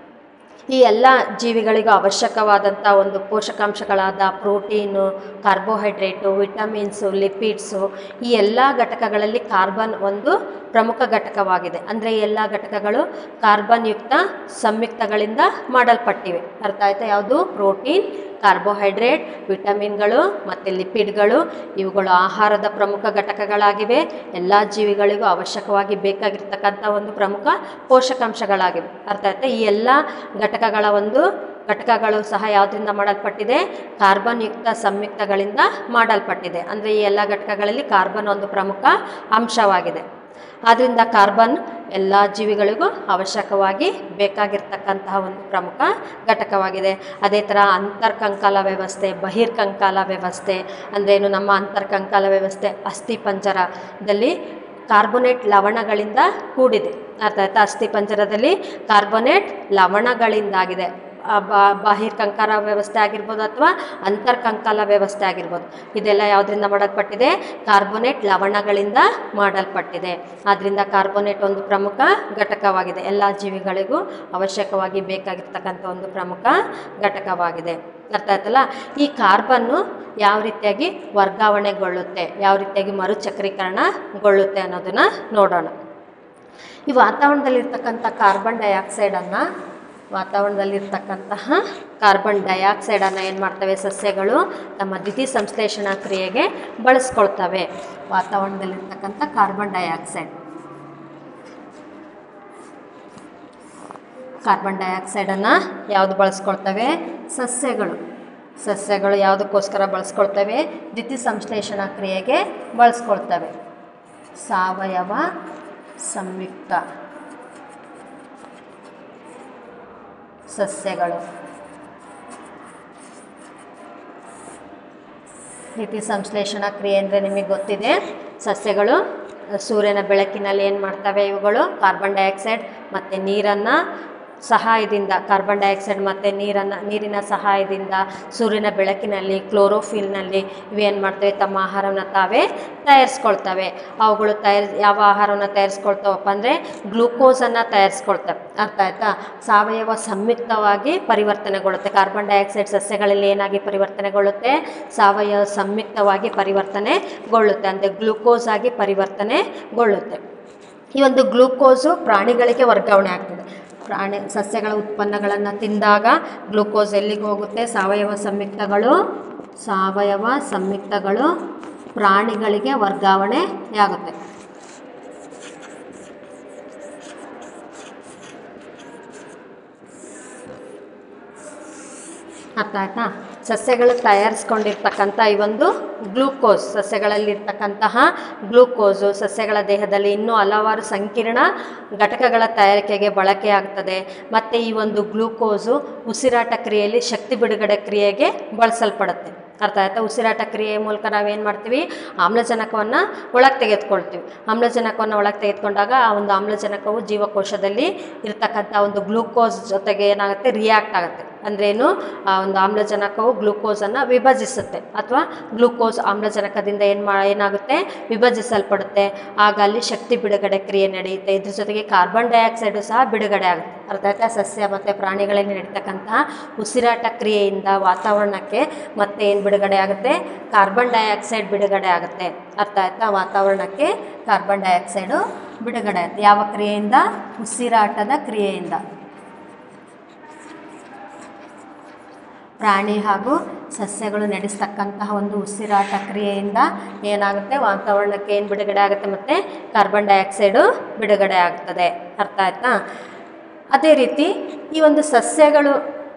ಈ ಎಲ್ಲ ಜೀವಿಗಳಿಗೂ ಅವಶ್ಯಕವಾದಂಥ ಒಂದು ಪೋಷಕಾಂಶಗಳಾದ ಪ್ರೋಟೀನು ಕಾರ್ಬೋಹೈಡ್ರೇಟು ವಿಟಮಿನ್ಸು ಲಿಪಿಡ್ಸು ಈ ಎಲ್ಲ ಘಟಕಗಳಲ್ಲಿ ಕಾರ್ಬನ್ ಒಂದು ಪ್ರಮುಖ ಘಟಕವಾಗಿದೆ ಅಂದರೆ ಈ ಎಲ್ಲ ಘಟಕಗಳು ಕಾರ್ಬನ್ ಯುಕ್ತ ಸಂಯುಕ್ತಗಳಿಂದ ಮಾಡಲ್ಪಟ್ಟಿವೆ ಅರ್ಥ ಆಯ್ತಾ ಯಾವುದು ಪ್ರೋಟೀನ್ ಕಾರ್ಬೋಹೈಡ್ರೇಟ್ ವಿಟಮಿನ್ಗಳು ಮತ್ತು ಲಿಪಿಡ್ಗಳು ಇವುಗಳು ಆಹಾರದ ಪ್ರಮುಖ ಘಟಕಗಳಾಗಿವೆ ಎಲ್ಲ ಜೀವಿಗಳಿಗೂ ಅವಶ್ಯಕವಾಗಿ ಬೇಕಾಗಿರ್ತಕ್ಕಂಥ ಒಂದು ಪ್ರಮುಖ ಪೋಷಕಾಂಶಗಳಾಗಿವೆ ಅರ್ಥ ಆಯ್ತಾ ಈ ಎಲ್ಲ ಘಟಕಗಳ ಒಂದು ಘಟಕಗಳು ಸಹ ಯಾವುದರಿಂದ ಮಾಡಲ್ಪಟ್ಟಿದೆ ಕಾರ್ಬನ್ ಯುಕ್ತ ಸಂಯುಕ್ತಗಳಿಂದ ಮಾಡಲ್ಪಟ್ಟಿದೆ ಅಂದರೆ ಈ ಎಲ್ಲ ಘಟಕಗಳಲ್ಲಿ ಕಾರ್ಬನ್ ಒಂದು ಪ್ರಮುಖ ಅಂಶವಾಗಿದೆ ಆದ್ದರಿಂದ ಕಾರ್ಬನ್ ಎಲ್ಲ ಜೀವಿಗಳಿಗೂ ಅವಶ್ಯಕವಾಗಿ ಬೇಕಾಗಿರ್ತಕ್ಕಂತಹ ಒಂದು ಪ್ರಮುಖ ಘಟಕವಾಗಿದೆ ಅದೇ ಥರ ಅಂತರ್ಕಂಕಾಲ ವ್ಯವಸ್ಥೆ ಬಹಿರ್ಕಂಕಾಲ ವ್ಯವಸ್ಥೆ ಅಂದ್ರೇನು ನಮ್ಮ ಅಂತರ್ಕಂಕಾಲ ವ್ಯವಸ್ಥೆ ಅಸ್ಥಿಪಂಜರದಲ್ಲಿ ಕಾರ್ಬೋನೇಟ್ ಲವಣಗಳಿಂದ ಕೂಡಿದೆ ಅರ್ಥ ಆಯ್ತಾ ಅಸ್ಥಿಪಂಜರದಲ್ಲಿ ಕಾರ್ಬೋನೇಟ್ ಲವಣಗಳಿಂದಾಗಿದೆ ಆ ಬಾ- ಬಾಹಿರ್ಕಂಕಾಲ ವ್ಯವಸ್ಥೆ ಆಗಿರ್ಬೋದು ಅಥವಾ ಅಂತರ್ಕಂಕಾಲ ವ್ಯವಸ್ಥೆ ಆಗಿರ್ಬೋದು ಇದೆಲ್ಲ ಯಾವುದರಿಂದ ಮಾಡಲ್ಪಟ್ಟಿದೆ ಕಾರ್ಬೋನೇಟ್ ಲವಣಗಳಿಂದ ಮಾಡಲ್ಪಟ್ಟಿದೆ ಆದ್ದರಿಂದ ಕಾರ್ಬೋನೇಟ್ ಒಂದು ಪ್ರಮುಖ ಘಟಕವಾಗಿದೆ ಎಲ್ಲ ಜೀವಿಗಳಿಗೂ ಅವಶ್ಯಕವಾಗಿ ಬೇಕಾಗಿರ್ತಕ್ಕಂಥ ಒಂದು ಪ್ರಮುಖ ಘಟಕವಾಗಿದೆ ಅರ್ಥ ಆಯ್ತಲ್ಲ ಈ ಕಾರ್ಬನ್ನು ಯಾವ ರೀತಿಯಾಗಿ ವರ್ಗಾವಣೆಗೊಳ್ಳುತ್ತೆ ಯಾವ ರೀತಿಯಾಗಿ ಮರುಚಕ್ರೀಕರಣಗೊಳ್ಳುತ್ತೆ ಅನ್ನೋದನ್ನು ನೋಡೋಣ ಈ ವಾತಾವರಣದಲ್ಲಿರ್ತಕ್ಕಂಥ ಕಾರ್ಬನ್ ಡೈಆಕ್ಸೈಡನ್ನು ವಾತಾವರಣದಲ್ಲಿರ್ತಕ್ಕಂತಹ ಕಾರ್ಬನ್ ಡೈಆಕ್ಸೈಡನ್ನು ಏನು ಮಾಡ್ತವೆ ಸಸ್ಯಗಳು ತಮ್ಮ ದ್ಯುತಿ ಸಂಶ್ಲೇಷಣಾ ಕ್ರಿಯೆಗೆ ಬಳಸ್ಕೊಳ್ತವೆ ವಾತಾವರಣದಲ್ಲಿರ್ತಕ್ಕಂಥ ಕಾರ್ಬನ್ ಡೈಆಕ್ಸೈಡ್ ಕಾರ್ಬನ್ ಡೈಆಕ್ಸೈಡನ್ನು ಯಾವುದು ಬಳಸ್ಕೊಳ್ತವೆ ಸಸ್ಯಗಳು ಸಸ್ಯಗಳು ಯಾವುದಕ್ಕೋಸ್ಕರ ಬಳಸ್ಕೊಳ್ತವೆ ದ್ಯುತಿ ಸಂಶ್ಲೇಷಣಾ ಕ್ರಿಯೆಗೆ ಬಳಸ್ಕೊಳ್ತವೆ ಸಾವಯವ ಸಂಯುಕ್ತ ಸಸ್ಯಗಳು ದ್ಯುತಿ ಸಂಶ್ಲೇಷಣಾ ಕ್ರಿಯೆ ಅಂದರೆ ನಿಮಗೆ ಗೊತ್ತಿದೆ ಸಸ್ಯಗಳು ಸೂರ್ಯನ ಬೆಳಕಿನಲ್ಲಿ ಏನು ಮಾಡ್ತವೆ ಇವುಗಳು ಕಾರ್ಬನ್ ಡೈಆಕ್ಸೈಡ್ ಮತ್ತು ನೀರನ್ನು ಸಹಾಯದಿಂದ ಕಾರ್ಬನ್ ಡೈಆಕ್ಸೈಡ್ ಮತ್ತು ನೀರನ್ನು ನೀರಿನ ಸಹಾಯದಿಂದ ಸೂರ್ಯನ ಬೆಳಕಿನಲ್ಲಿ ಕ್ಲೋರೋಫಿಲ್ನಲ್ಲಿ ಇವೇನು ಮಾಡ್ತವೆ ತಮ್ಮ ಆಹಾರವನ್ನು ತಾವೇ ತಯಾರಿಸ್ಕೊಳ್ತವೆ ಅವುಗಳು ತಯಾರಿ ಯಾವ ಆಹಾರವನ್ನು ತಯಾರಿಸ್ಕೊಳ್ತಾವಪ್ಪ ಅಂದರೆ ಗ್ಲೂಕೋಸನ್ನು ತಯಾರಿಸ್ಕೊಳ್ತವೆ ಅರ್ಥ ಆಯ್ತಾ ಸಾವಯವ ಸಂಯುಕ್ತವಾಗಿ ಪರಿವರ್ತನೆಗೊಳ್ಳುತ್ತೆ ಕಾರ್ಬನ್ ಡೈಆಕ್ಸೈಡ್ ಸಸ್ಯಗಳಲ್ಲಿ ಏನಾಗಿ ಪರಿವರ್ತನೆಗೊಳ್ಳುತ್ತೆ ಸಾವಯವ ಸಂಯುಕ್ತವಾಗಿ ಪರಿವರ್ತನೆಗೊಳ್ಳುತ್ತೆ ಅಂದರೆ ಗ್ಲೂಕೋಸ್ ಆಗಿ ಪರಿವರ್ತನೆಗೊಳ್ಳುತ್ತೆ ಈ ಒಂದು ಗ್ಲೂಕೋಸು ಪ್ರಾಣಿಗಳಿಗೆ ವರ್ಗಾವಣೆ ಆಗ್ತದೆ ಪ್ರಾಣಿ ಸಸ್ಯಗಳ ಉತ್ಪನ್ನಗಳನ್ನು ತಿಂದಾಗ ಗ್ಲೂಕೋಸ್ ಎಲ್ಲಿಗೆ ಹೋಗುತ್ತೆ ಸಾವಯವ ಸಂಯುಕ್ತಗಳು ಸಾವಯವ ಸಂಯುಕ್ತಗಳು ಪ್ರಾಣಿಗಳಿಗೆ ವರ್ಗಾವಣೆಯಾಗುತ್ತೆ ಅರ್ಥ ಆಯ್ತಾ ಸಸ್ಯಗಳು ತಯಾರಿಸ್ಕೊಂಡಿರ್ತಕ್ಕಂಥ ಈ ಒಂದು ಗ್ಲೂಕೋಸ್ ಸಸ್ಯಗಳಲ್ಲಿರ್ತಕ್ಕಂತಹ ಗ್ಲೂಕೋಸು ಸಸ್ಯಗಳ ದೇಹದಲ್ಲಿ ಇನ್ನೂ ಹಲವಾರು ಸಂಕೀರ್ಣ ಘಟಕಗಳ ತಯಾರಿಕೆಗೆ ಬಳಕೆಯಾಗ್ತದೆ ಮತ್ತು ಈ ಒಂದು ಗ್ಲೂಕೋಸು ಉಸಿರಾಟ ಕ್ರಿಯೆಯಲ್ಲಿ ಶಕ್ತಿ ಬಿಡುಗಡೆ ಕ್ರಿಯೆಗೆ ಬಳಸಲ್ಪಡುತ್ತೆ ಅರ್ಥ ಆಯ್ತಾ ಉಸಿರಾಟ ಕ್ರಿಯೆಯ ಮೂಲಕ ನಾವೇನು ಮಾಡ್ತೀವಿ ಆಮ್ಲಜನಕವನ್ನು ಒಳಗೆ ತೆಗೆದುಕೊಳ್ತೀವಿ ಆಮ್ಲಜನಕವನ್ನು ಒಳಗೆ ತೆಗೆದುಕೊಂಡಾಗ ಆ ಒಂದು ಆಮ್ಲಜನಕವು ಜೀವಕೋಶದಲ್ಲಿ ಇರ್ತಕ್ಕಂಥ ಒಂದು ಗ್ಲೂಕೋಸ್ ಜೊತೆಗೆ ಏನಾಗುತ್ತೆ ರಿಯಾಕ್ಟ್ ಆಗುತ್ತೆ ಅಂದ್ರೇನು ಆ ಒಂದು ಆಮ್ಲಜನಕವು ಗ್ಲೂಕೋಸನ್ನು ವಿಭಜಿಸುತ್ತೆ ಅಥವಾ ಗ್ಲೂಕೋಸ್ ಆಮ್ಲಜನಕದಿಂದ ಏನು ಮಾ ಏನಾಗುತ್ತೆ ವಿಭಜಿಸಲ್ಪಡುತ್ತೆ ಆಗ ಅಲ್ಲಿ ಶಕ್ತಿ ಬಿಡುಗಡೆ ಕ್ರಿಯೆ ನಡೆಯುತ್ತೆ ಇದ್ರ ಜೊತೆಗೆ ಕಾರ್ಬನ್ ಡೈಆಕ್ಸೈಡು ಸಹ ಬಿಡುಗಡೆ ಆಗುತ್ತೆ ಅರ್ಥ ಆಯ್ತಾ ಸಸ್ಯ ಮತ್ತು ಪ್ರಾಣಿಗಳಲ್ಲಿ ನಡೀತಕ್ಕಂತಹ ಉಸಿರಾಟ ಕ್ರಿಯೆಯಿಂದ ವಾತಾವರಣಕ್ಕೆ ಮತ್ತೆ ಏನು ಬಿಡುಗಡೆ ಆಗುತ್ತೆ ಕಾರ್ಬನ್ ಡೈಆಕ್ಸೈಡ್ ಬಿಡುಗಡೆ ಆಗುತ್ತೆ ಅರ್ಥ ಆಯ್ತಾ ವಾತಾವರಣಕ್ಕೆ ಕಾರ್ಬನ್ ಡೈಆಕ್ಸೈಡು ಬಿಡುಗಡೆ ಆಗುತ್ತೆ ಯಾವ ಕ್ರಿಯೆಯಿಂದ ಉಸಿರಾಟದ ಕ್ರಿಯೆಯಿಂದ ಪ್ರಾಣಿ ಹಾಗೂ ಸಸ್ಯಗಳು ನಡೆಸ್ತಕ್ಕಂತಹ ಒಂದು ಉಸಿರಾಟ ಕ್ರಿಯೆಯಿಂದ ಏನಾಗುತ್ತೆ ವಾತಾವರಣಕ್ಕೆ ಏನು ಬಿಡುಗಡೆ ಆಗುತ್ತೆ ಮತ್ತು ಕಾರ್ಬನ್ ಡೈಆಕ್ಸೈಡು ಬಿಡುಗಡೆ ಆಗ್ತದೆ ಅರ್ಥ ಆಯ್ತಾ ಅದೇ ರೀತಿ ಈ ಒಂದು ಸಸ್ಯಗಳು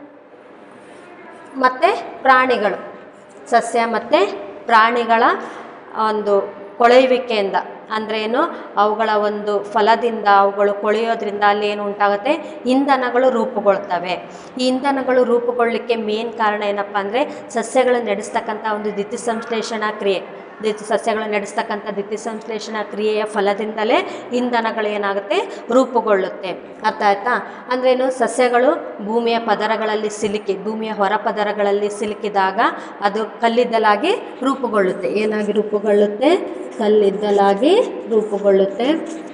ಮತ್ತು ಪ್ರಾಣಿಗಳು ಸಸ್ಯ ಮತ್ತು ಪ್ರಾಣಿಗಳ ಒಂದು ಕೊಳೆಯುವಿಕೆಯಿಂದ ಅಂದ್ರೆ ಏನು ಅವುಗಳ ಒಂದು ಫಲದಿಂದ ಅವುಗಳು ಕೊಳೆಯೋದ್ರಿಂದ ಅಲ್ಲಿ ಏನು ಉಂಟಾಗುತ್ತೆ ಇಂಧನಗಳು ರೂಪುಗೊಳ್ತವೆ ಈ ಇಂಧನಗಳು ರೂಪುಗೊಳ್ಳಲಿಕ್ಕೆ ಮೇನ್ ಕಾರಣ ಏನಪ್ಪ ಅಂದರೆ ಸಸ್ಯಗಳು ನಡೆಸ್ತಕ್ಕಂಥ ಒಂದು ದ್ಯುತಿಸಂಶ್ಲೇಷಣಾ ಕ್ರಿಯೆ ದ್ಯುತಿ ಸಸ್ಯಗಳು ನಡೆಸ್ತಕ್ಕಂಥ ದ್ಯುತಿಸಂಶ್ಲೇಷಣಾ ಕ್ರಿಯೆಯ ಫಲದಿಂದಲೇ ಇಂಧನಗಳು ಏನಾಗುತ್ತೆ ರೂಪುಗೊಳ್ಳುತ್ತೆ ಅರ್ಥ ಆಯ್ತಾ ಅಂದ್ರೇನು ಸಸ್ಯಗಳು ಭೂಮಿಯ ಪದರಗಳಲ್ಲಿ ಸಿಲುಕಿ ಭೂಮಿಯ ಹೊರ ಪದರಗಳಲ್ಲಿ ಸಿಲುಕಿದಾಗ ಅದು ಕಲ್ಲಿದ್ದಲಾಗಿ ರೂಪುಗೊಳ್ಳುತ್ತೆ ಏನಾಗಿ ರೂಪುಗೊಳ್ಳುತ್ತೆ ಕಲ್ಲಿದ್ದಲಾಗಿ ರೂಪುಗೊಳ್ಳುತ್ತೆ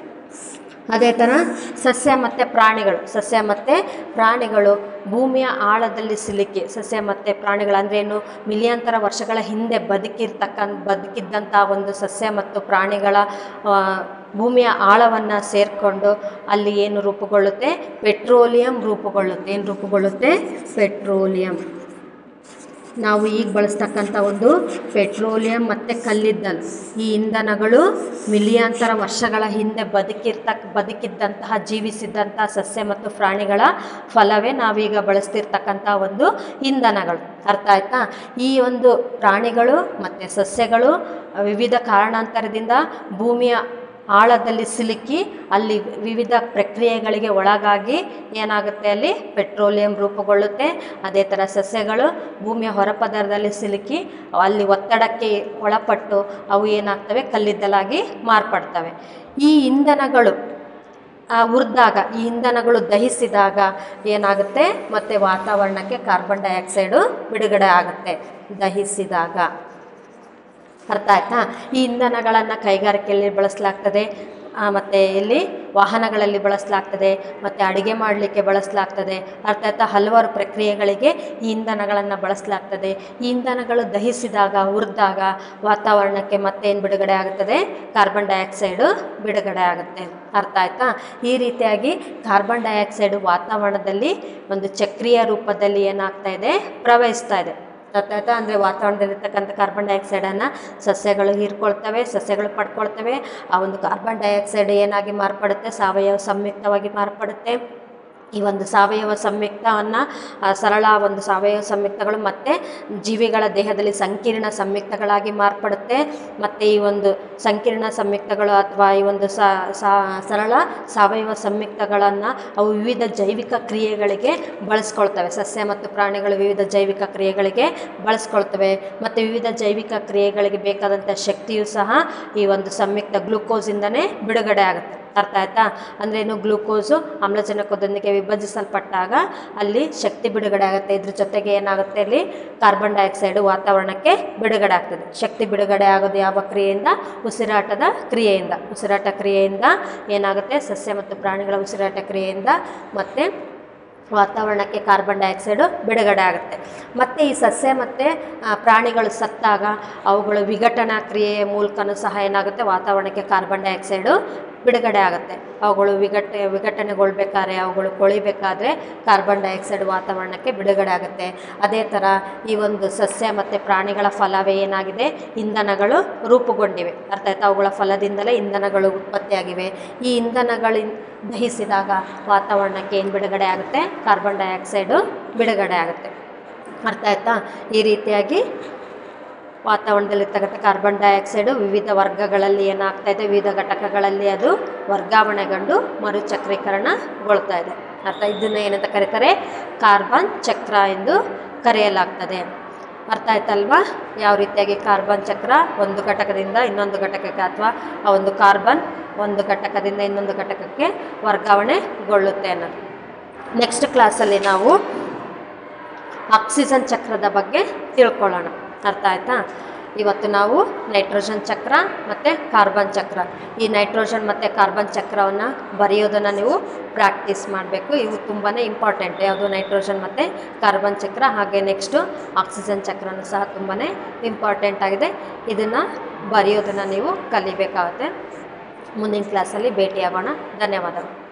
ಅದೇ ಥರ ಸಸ್ಯ ಮತ್ತು ಪ್ರಾಣಿಗಳು ಸಸ್ಯ ಮತ್ತು ಪ್ರಾಣಿಗಳು ಭೂಮಿಯ ಆಳದಲ್ಲಿ ಸಿಲುಕಿ ಸಸ್ಯ ಮತ್ತು ಪ್ರಾಣಿಗಳು ಅಂದ್ರೆ ಏನು ಮಿಲಿಯಾಂತರ ವರ್ಷಗಳ ಹಿಂದೆ ಬದುಕಿರ್ತಕ್ಕಂಥ ಬದುಕಿದ್ದಂಥ ಒಂದು ಸಸ್ಯ ಮತ್ತು ಪ್ರಾಣಿಗಳ ಆ, ಭೂಮಿಯ ಆಳವನ್ನು ಸೇರಿಕೊಂಡು ಅಲ್ಲಿ ಏನು ರೂಪುಗೊಳ್ಳುತ್ತೆ ಪೆಟ್ರೋಲಿಯಂ ರೂಪುಗೊಳ್ಳುತ್ತೆ ಏನು ರೂಪುಗೊಳ್ಳುತ್ತೆ ಪೆಟ್ರೋಲಿಯಂ ನಾವು ಈಗ ಬಳಸ್ತಕ್ಕಂಥ ಒಂದು ಪೆಟ್ರೋಲಿಯಂ ಮತ್ತು ಕಲ್ಲಿದ್ದಲು ಈ ಇಂಧನಗಳು ಮಿಲಿಯಾಂತರ ವರ್ಷಗಳ ಹಿಂದೆ ಬದುಕಿರ್ತಕ್ಕ ಬದುಕಿದ್ದಂತಹ ಜೀವಿಸಿದ್ದಂತಹ ಸಸ್ಯ ಮತ್ತು ಪ್ರಾಣಿಗಳ ಫಲವೇ ನಾವೀಗ ಬಳಸ್ತಿರ್ತಕ್ಕಂಥ ಒಂದು ಇಂಧನಗಳು ಅರ್ಥ ಆಯ್ತಾ ಈ ಒಂದು ಪ್ರಾಣಿಗಳು ಮತ್ತು ಸಸ್ಯಗಳು ವಿವಿಧ ಕಾರಣಾಂತರದಿಂದ ಭೂಮಿಯ ಆಳದಲ್ಲಿ ಸಿಲುಕಿ ಅಲ್ಲಿ ವಿವಿಧ ಪ್ರಕ್ರಿಯೆಗಳಿಗೆ ಒಳಗಾಗಿ ಏನಾಗುತ್ತೆ ಅಲ್ಲಿ ಪೆಟ್ರೋಲಿಯಂ ರೂಪುಗೊಳ್ಳುತ್ತೆ ಅದೇ ಥರ ಸಸ್ಯಗಳು ಭೂಮಿಯ ಹೊರಪದರದಲ್ಲಿ ಸಿಲುಕಿ ಅಲ್ಲಿ ಒತ್ತಡಕ್ಕೆ ಒಳಪಟ್ಟು ಅವು ಏನಾಗ್ತವೆ ಕಲ್ಲಿದ್ದಲಾಗಿ ಮಾರ್ಪಡ್ತವೆ ಈ ಇಂಧನಗಳು ಆ, ಉರಿದಾಗ ಈ ಇಂಧನಗಳು ದಹಿಸಿದಾಗ ಏನಾಗುತ್ತೆ ಮತ್ತು ವಾತಾವರಣಕ್ಕೆ ಕಾರ್ಬನ್ ಡೈಆಕ್ಸೈಡು ಬಿಡುಗಡೆ ಆಗುತ್ತೆ ದಹಿಸಿದಾಗ ಅರ್ಥ ಆಯ್ತಾ ಈ ಇಂಧನಗಳನ್ನು ಕೈಗಾರಿಕೆಯಲ್ಲಿ ಬಳಸಲಾಗ್ತದೆ ಮತ್ತು ಇಲ್ಲಿ ವಾಹನಗಳಲ್ಲಿ ಬಳಸಲಾಗ್ತದೆ ಮತ್ತು ಅಡುಗೆ ಮಾಡಲಿಕ್ಕೆ ಬಳಸಲಾಗ್ತದೆ ಅರ್ಥ ಆಯ್ತಾ ಹಲವಾರು ಪ್ರಕ್ರಿಯೆಗಳಿಗೆ ಈ ಇಂಧನಗಳನ್ನು ಬಳಸಲಾಗ್ತದೆ ಈ ಇಂಧನಗಳು ದಹಿಸಿದಾಗ ಹುರಿದಾಗ ವಾತಾವರಣಕ್ಕೆ ಮತ್ತೇನು ಬಿಡುಗಡೆ ಆಗುತ್ತದೆ ಕಾರ್ಬನ್ ಡೈಆಕ್ಸೈಡು ಬಿಡುಗಡೆ ಆಗುತ್ತೆ ಅರ್ಥ ಆಯ್ತಾ ಈ ರೀತಿಯಾಗಿ ಕಾರ್ಬನ್ ಡೈಆಕ್ಸೈಡು ವಾತಾವರಣದಲ್ಲಿ ಒಂದು ಚಕ್ರೀಯ ರೂಪದಲ್ಲಿ ಏನಾಗ್ತಾ ಇದೆ ಪ್ರವಹಿಸ್ತಾ ಇದೆ ಅರ್ಥಾಯ್ತಾ ಅಂದರೆ ವಾತಾವರಣದಲ್ಲಿರ್ತಕ್ಕಂಥ ಕಾರ್ಬನ್ ಡೈಆಕ್ಸೈಡನ್ನು ಸಸ್ಯಗಳು ಹೀರ್ಕೊಳ್ತವೆ ಸಸ್ಯಗಳು ಪಡ್ಕೊಳ್ತವೆ ಆ ಒಂದು ಕಾರ್ಬನ್ ಡೈಆಕ್ಸೈಡ್ ಏನಾಗಿ ಮಾರ್ಪಡುತ್ತೆ ಸಾವಯವ ಸಂಯುಕ್ತವಾಗಿ ಮಾರ್ಪಡುತ್ತೆ ಈ ಒಂದು ಸಾವಯವ ಸಂಯುಕ್ತವನ್ನು ಸರಳ ಒಂದು ಸಾವಯವ ಸಂಯುಕ್ತಗಳು ಮತ್ತು ಜೀವಿಗಳ ದೇಹದಲ್ಲಿ ಸಂಕೀರ್ಣ ಸಂಯುಕ್ತಗಳಾಗಿ ಮಾರ್ಪಡುತ್ತೆ ಮತ್ತು ಈ ಒಂದು ಸಂಕೀರ್ಣ ಸಂಯುಕ್ತಗಳು ಅಥವಾ ಈ ಒಂದು ಸ ಸಾ- ಸರಳ ಸಾವಯವ ಸಂಯುಕ್ತಗಳನ್ನು ಅವು ವಿವಿಧ ಜೈವಿಕ ಕ್ರಿಯೆಗಳಿಗೆ ಬಳಸ್ಕೊಳ್ತವೆ ಸಸ್ಯ ಮತ್ತು ಪ್ರಾಣಿಗಳು ವಿವಿಧ ಜೈವಿಕ ಕ್ರಿಯೆಗಳಿಗೆ ಬಳಸ್ಕೊಳ್ತವೆ ಮತ್ತು ವಿವಿಧ ಜೈವಿಕ ಕ್ರಿಯೆಗಳಿಗೆ ಬೇಕಾದಂಥ ಶಕ್ತಿಯು ಸಹ ಈ ಒಂದು ಸಂಯುಕ್ತ ಗ್ಲೂಕೋಸಿಂದನೇ ಬಿಡುಗಡೆ ಆಗುತ್ತೆ ಅರ್ಥ ಆಯ್ತಾ ಅಂದ್ರೆ ಏನು ಗ್ಲೂಕೋಸು ಆಮ್ಲಜನಕದೊಂದಿಗೆ ವಿಭಜಿಸಲ್ಪಟ್ಟಾಗ ಅಲ್ಲಿ ಶಕ್ತಿ ಬಿಡುಗಡೆ ಆಗುತ್ತೆ ಇದ್ರ ಜೊತೆಗೆ ಏನಾಗುತ್ತೆ ಅಲ್ಲಿ ಕಾರ್ಬನ್ ಡೈಆಕ್ಸೈಡು ವಾತಾವರಣಕ್ಕೆ ಬಿಡುಗಡೆ ಆಗ್ತದೆ ಶಕ್ತಿ ಬಿಡುಗಡೆ ಆಗೋದು ಯಾವ ಕ್ರಿಯೆಯಿಂದ ಉಸಿರಾಟದ ಕ್ರಿಯೆಯಿಂದ ಉಸಿರಾಟ ಕ್ರಿಯೆಯಿಂದ ಏನಾಗುತ್ತೆ ಸಸ್ಯ ಮತ್ತು ಪ್ರಾಣಿಗಳ ಉಸಿರಾಟ ಕ್ರಿಯೆಯಿಂದ ಮತ್ತು ವಾತಾವರಣಕ್ಕೆ ಕಾರ್ಬನ್ ಡೈಆಕ್ಸೈಡು ಬಿಡುಗಡೆ ಆಗುತ್ತೆ ಮತ್ತು ಈ ಸಸ್ಯ ಮತ್ತು ಆ, ಪ್ರಾಣಿಗಳು ಸತ್ತಾಗ ಅವುಗಳು ವಿಘಟನಾ ಕ್ರಿಯೆಯ ಮೂಲಕನೂ ಸಹ ಏನಾಗುತ್ತೆ ವಾತಾವರಣಕ್ಕೆ ಕಾರ್ಬನ್ ಡೈಆಕ್ಸೈಡು ಬಿಡುಗಡೆ ಆಗುತ್ತೆ ಅವುಗಳು ವಿಘಟ ವಿಘಟನೆಗೊಳ್ಬೇಕಾದ್ರೆ ಅವುಗಳು ಕೊಳಿಬೇಕಾದ್ರೆ ಕಾರ್ಬನ್ ಡೈಆಕ್ಸೈಡ್ ವಾತಾವರಣಕ್ಕೆ ಬಿಡುಗಡೆ ಆಗುತ್ತೆ ಅದೇ ಥರ ಈ ಒಂದು ಸಸ್ಯ ಮತ್ತು ಪ್ರಾಣಿಗಳ ಫಲವೇ ಏನಾಗಿದೆ ಇಂಧನಗಳು ರೂಪುಗೊಂಡಿವೆ ಅರ್ಥ ಆಯ್ತಾ ಅವುಗಳ ಫಲದಿಂದಲೇ ಇಂಧನಗಳು ಉತ್ಪತ್ತಿಯಾಗಿವೆ ಈ ಇಂಧನಗಳಿಂದ ದಹಿಸಿದಾಗ ವಾತಾವರಣಕ್ಕೆ ಏನು ಬಿಡುಗಡೆ ಆಗುತ್ತೆ ಕಾರ್ಬನ್ ಡೈಆಕ್ಸೈಡು ಬಿಡುಗಡೆ ಆಗುತ್ತೆ ಅರ್ಥ ಆಯ್ತಾ ಈ ರೀತಿಯಾಗಿ ವಾತಾವರಣದಲ್ಲಿರ್ತಕ್ಕಂಥ ಕಾರ್ಬನ್ ಡೈಆಕ್ಸೈಡು ವಿವಿಧ ವರ್ಗಗಳಲ್ಲಿ ಏನಾಗ್ತಾ ಇದೆ ವಿವಿಧ ಘಟಕಗಳಲ್ಲಿ ಅದು ವರ್ಗಾವಣೆಗೊಂಡು ಮರುಚಕ್ರೀಕರಣಗೊಳ್ತಾ ಇದೆ ಅರ್ಥ ಇದನ್ನು ಏನಂತ ಕರೀತಾರೆ ಕಾರ್ಬನ್ ಚಕ್ರ ಎಂದು ಕರೆಯಲಾಗ್ತದೆ ಅರ್ಥ ಆಯ್ತಲ್ವಾ ಯಾವ ರೀತಿಯಾಗಿ ಕಾರ್ಬನ್ ಚಕ್ರ ಒಂದು ಘಟಕದಿಂದ ಇನ್ನೊಂದು ಘಟಕಕ್ಕೆ ಅಥವಾ ಆ ಒಂದು ಕಾರ್ಬನ್ ಒಂದು ಘಟಕದಿಂದ ಇನ್ನೊಂದು ಘಟಕಕ್ಕೆ ವರ್ಗಾವಣೆಗೊಳ್ಳುತ್ತೆ ಅನ್ನೋದು ನೆಕ್ಸ್ಟ್ ಕ್ಲಾಸಲ್ಲಿ ನಾವು ಆಕ್ಸಿಜನ್ ಚಕ್ರದ ಬಗ್ಗೆ ತಿಳ್ಕೊಳ್ಳೋಣ ಅರ್ಥ ಆಯ್ತಾ ಇವತ್ತು ನಾವು ನೈಟ್ರೋಜನ್ ಚಕ್ರ ಮತ್ತು ಕಾರ್ಬನ್ ಚಕ್ರ ಈ ನೈಟ್ರೋಜನ್ ಮತ್ತು ಕಾರ್ಬನ್ ಚಕ್ರವನ್ನು ಬರೆಯೋದನ್ನು ನೀವು ಪ್ರಾಕ್ಟೀಸ್ ಮಾಡಬೇಕು ಇವು ತುಂಬಾ ಇಂಪಾರ್ಟೆಂಟ್ ಯಾವುದು ನೈಟ್ರೋಜನ್ ಮತ್ತು ಕಾರ್ಬನ್ ಚಕ್ರ ಹಾಗೆ ನೆಕ್ಸ್ಟು ಆಕ್ಸಿಜನ್ ಚಕ್ರನೂ ಸಹ ತುಂಬಾ ಇಂಪಾರ್ಟೆಂಟ್ ಆಗಿದೆ ಇದನ್ನು ಬರೆಯೋದನ್ನು ನೀವು ಕಲಿಬೇಕಾಗುತ್ತೆ ಮುಂದಿನ ಕ್ಲಾಸಲ್ಲಿ ಭೇಟಿಯಾಗೋಣ ಧನ್ಯವಾದಗಳು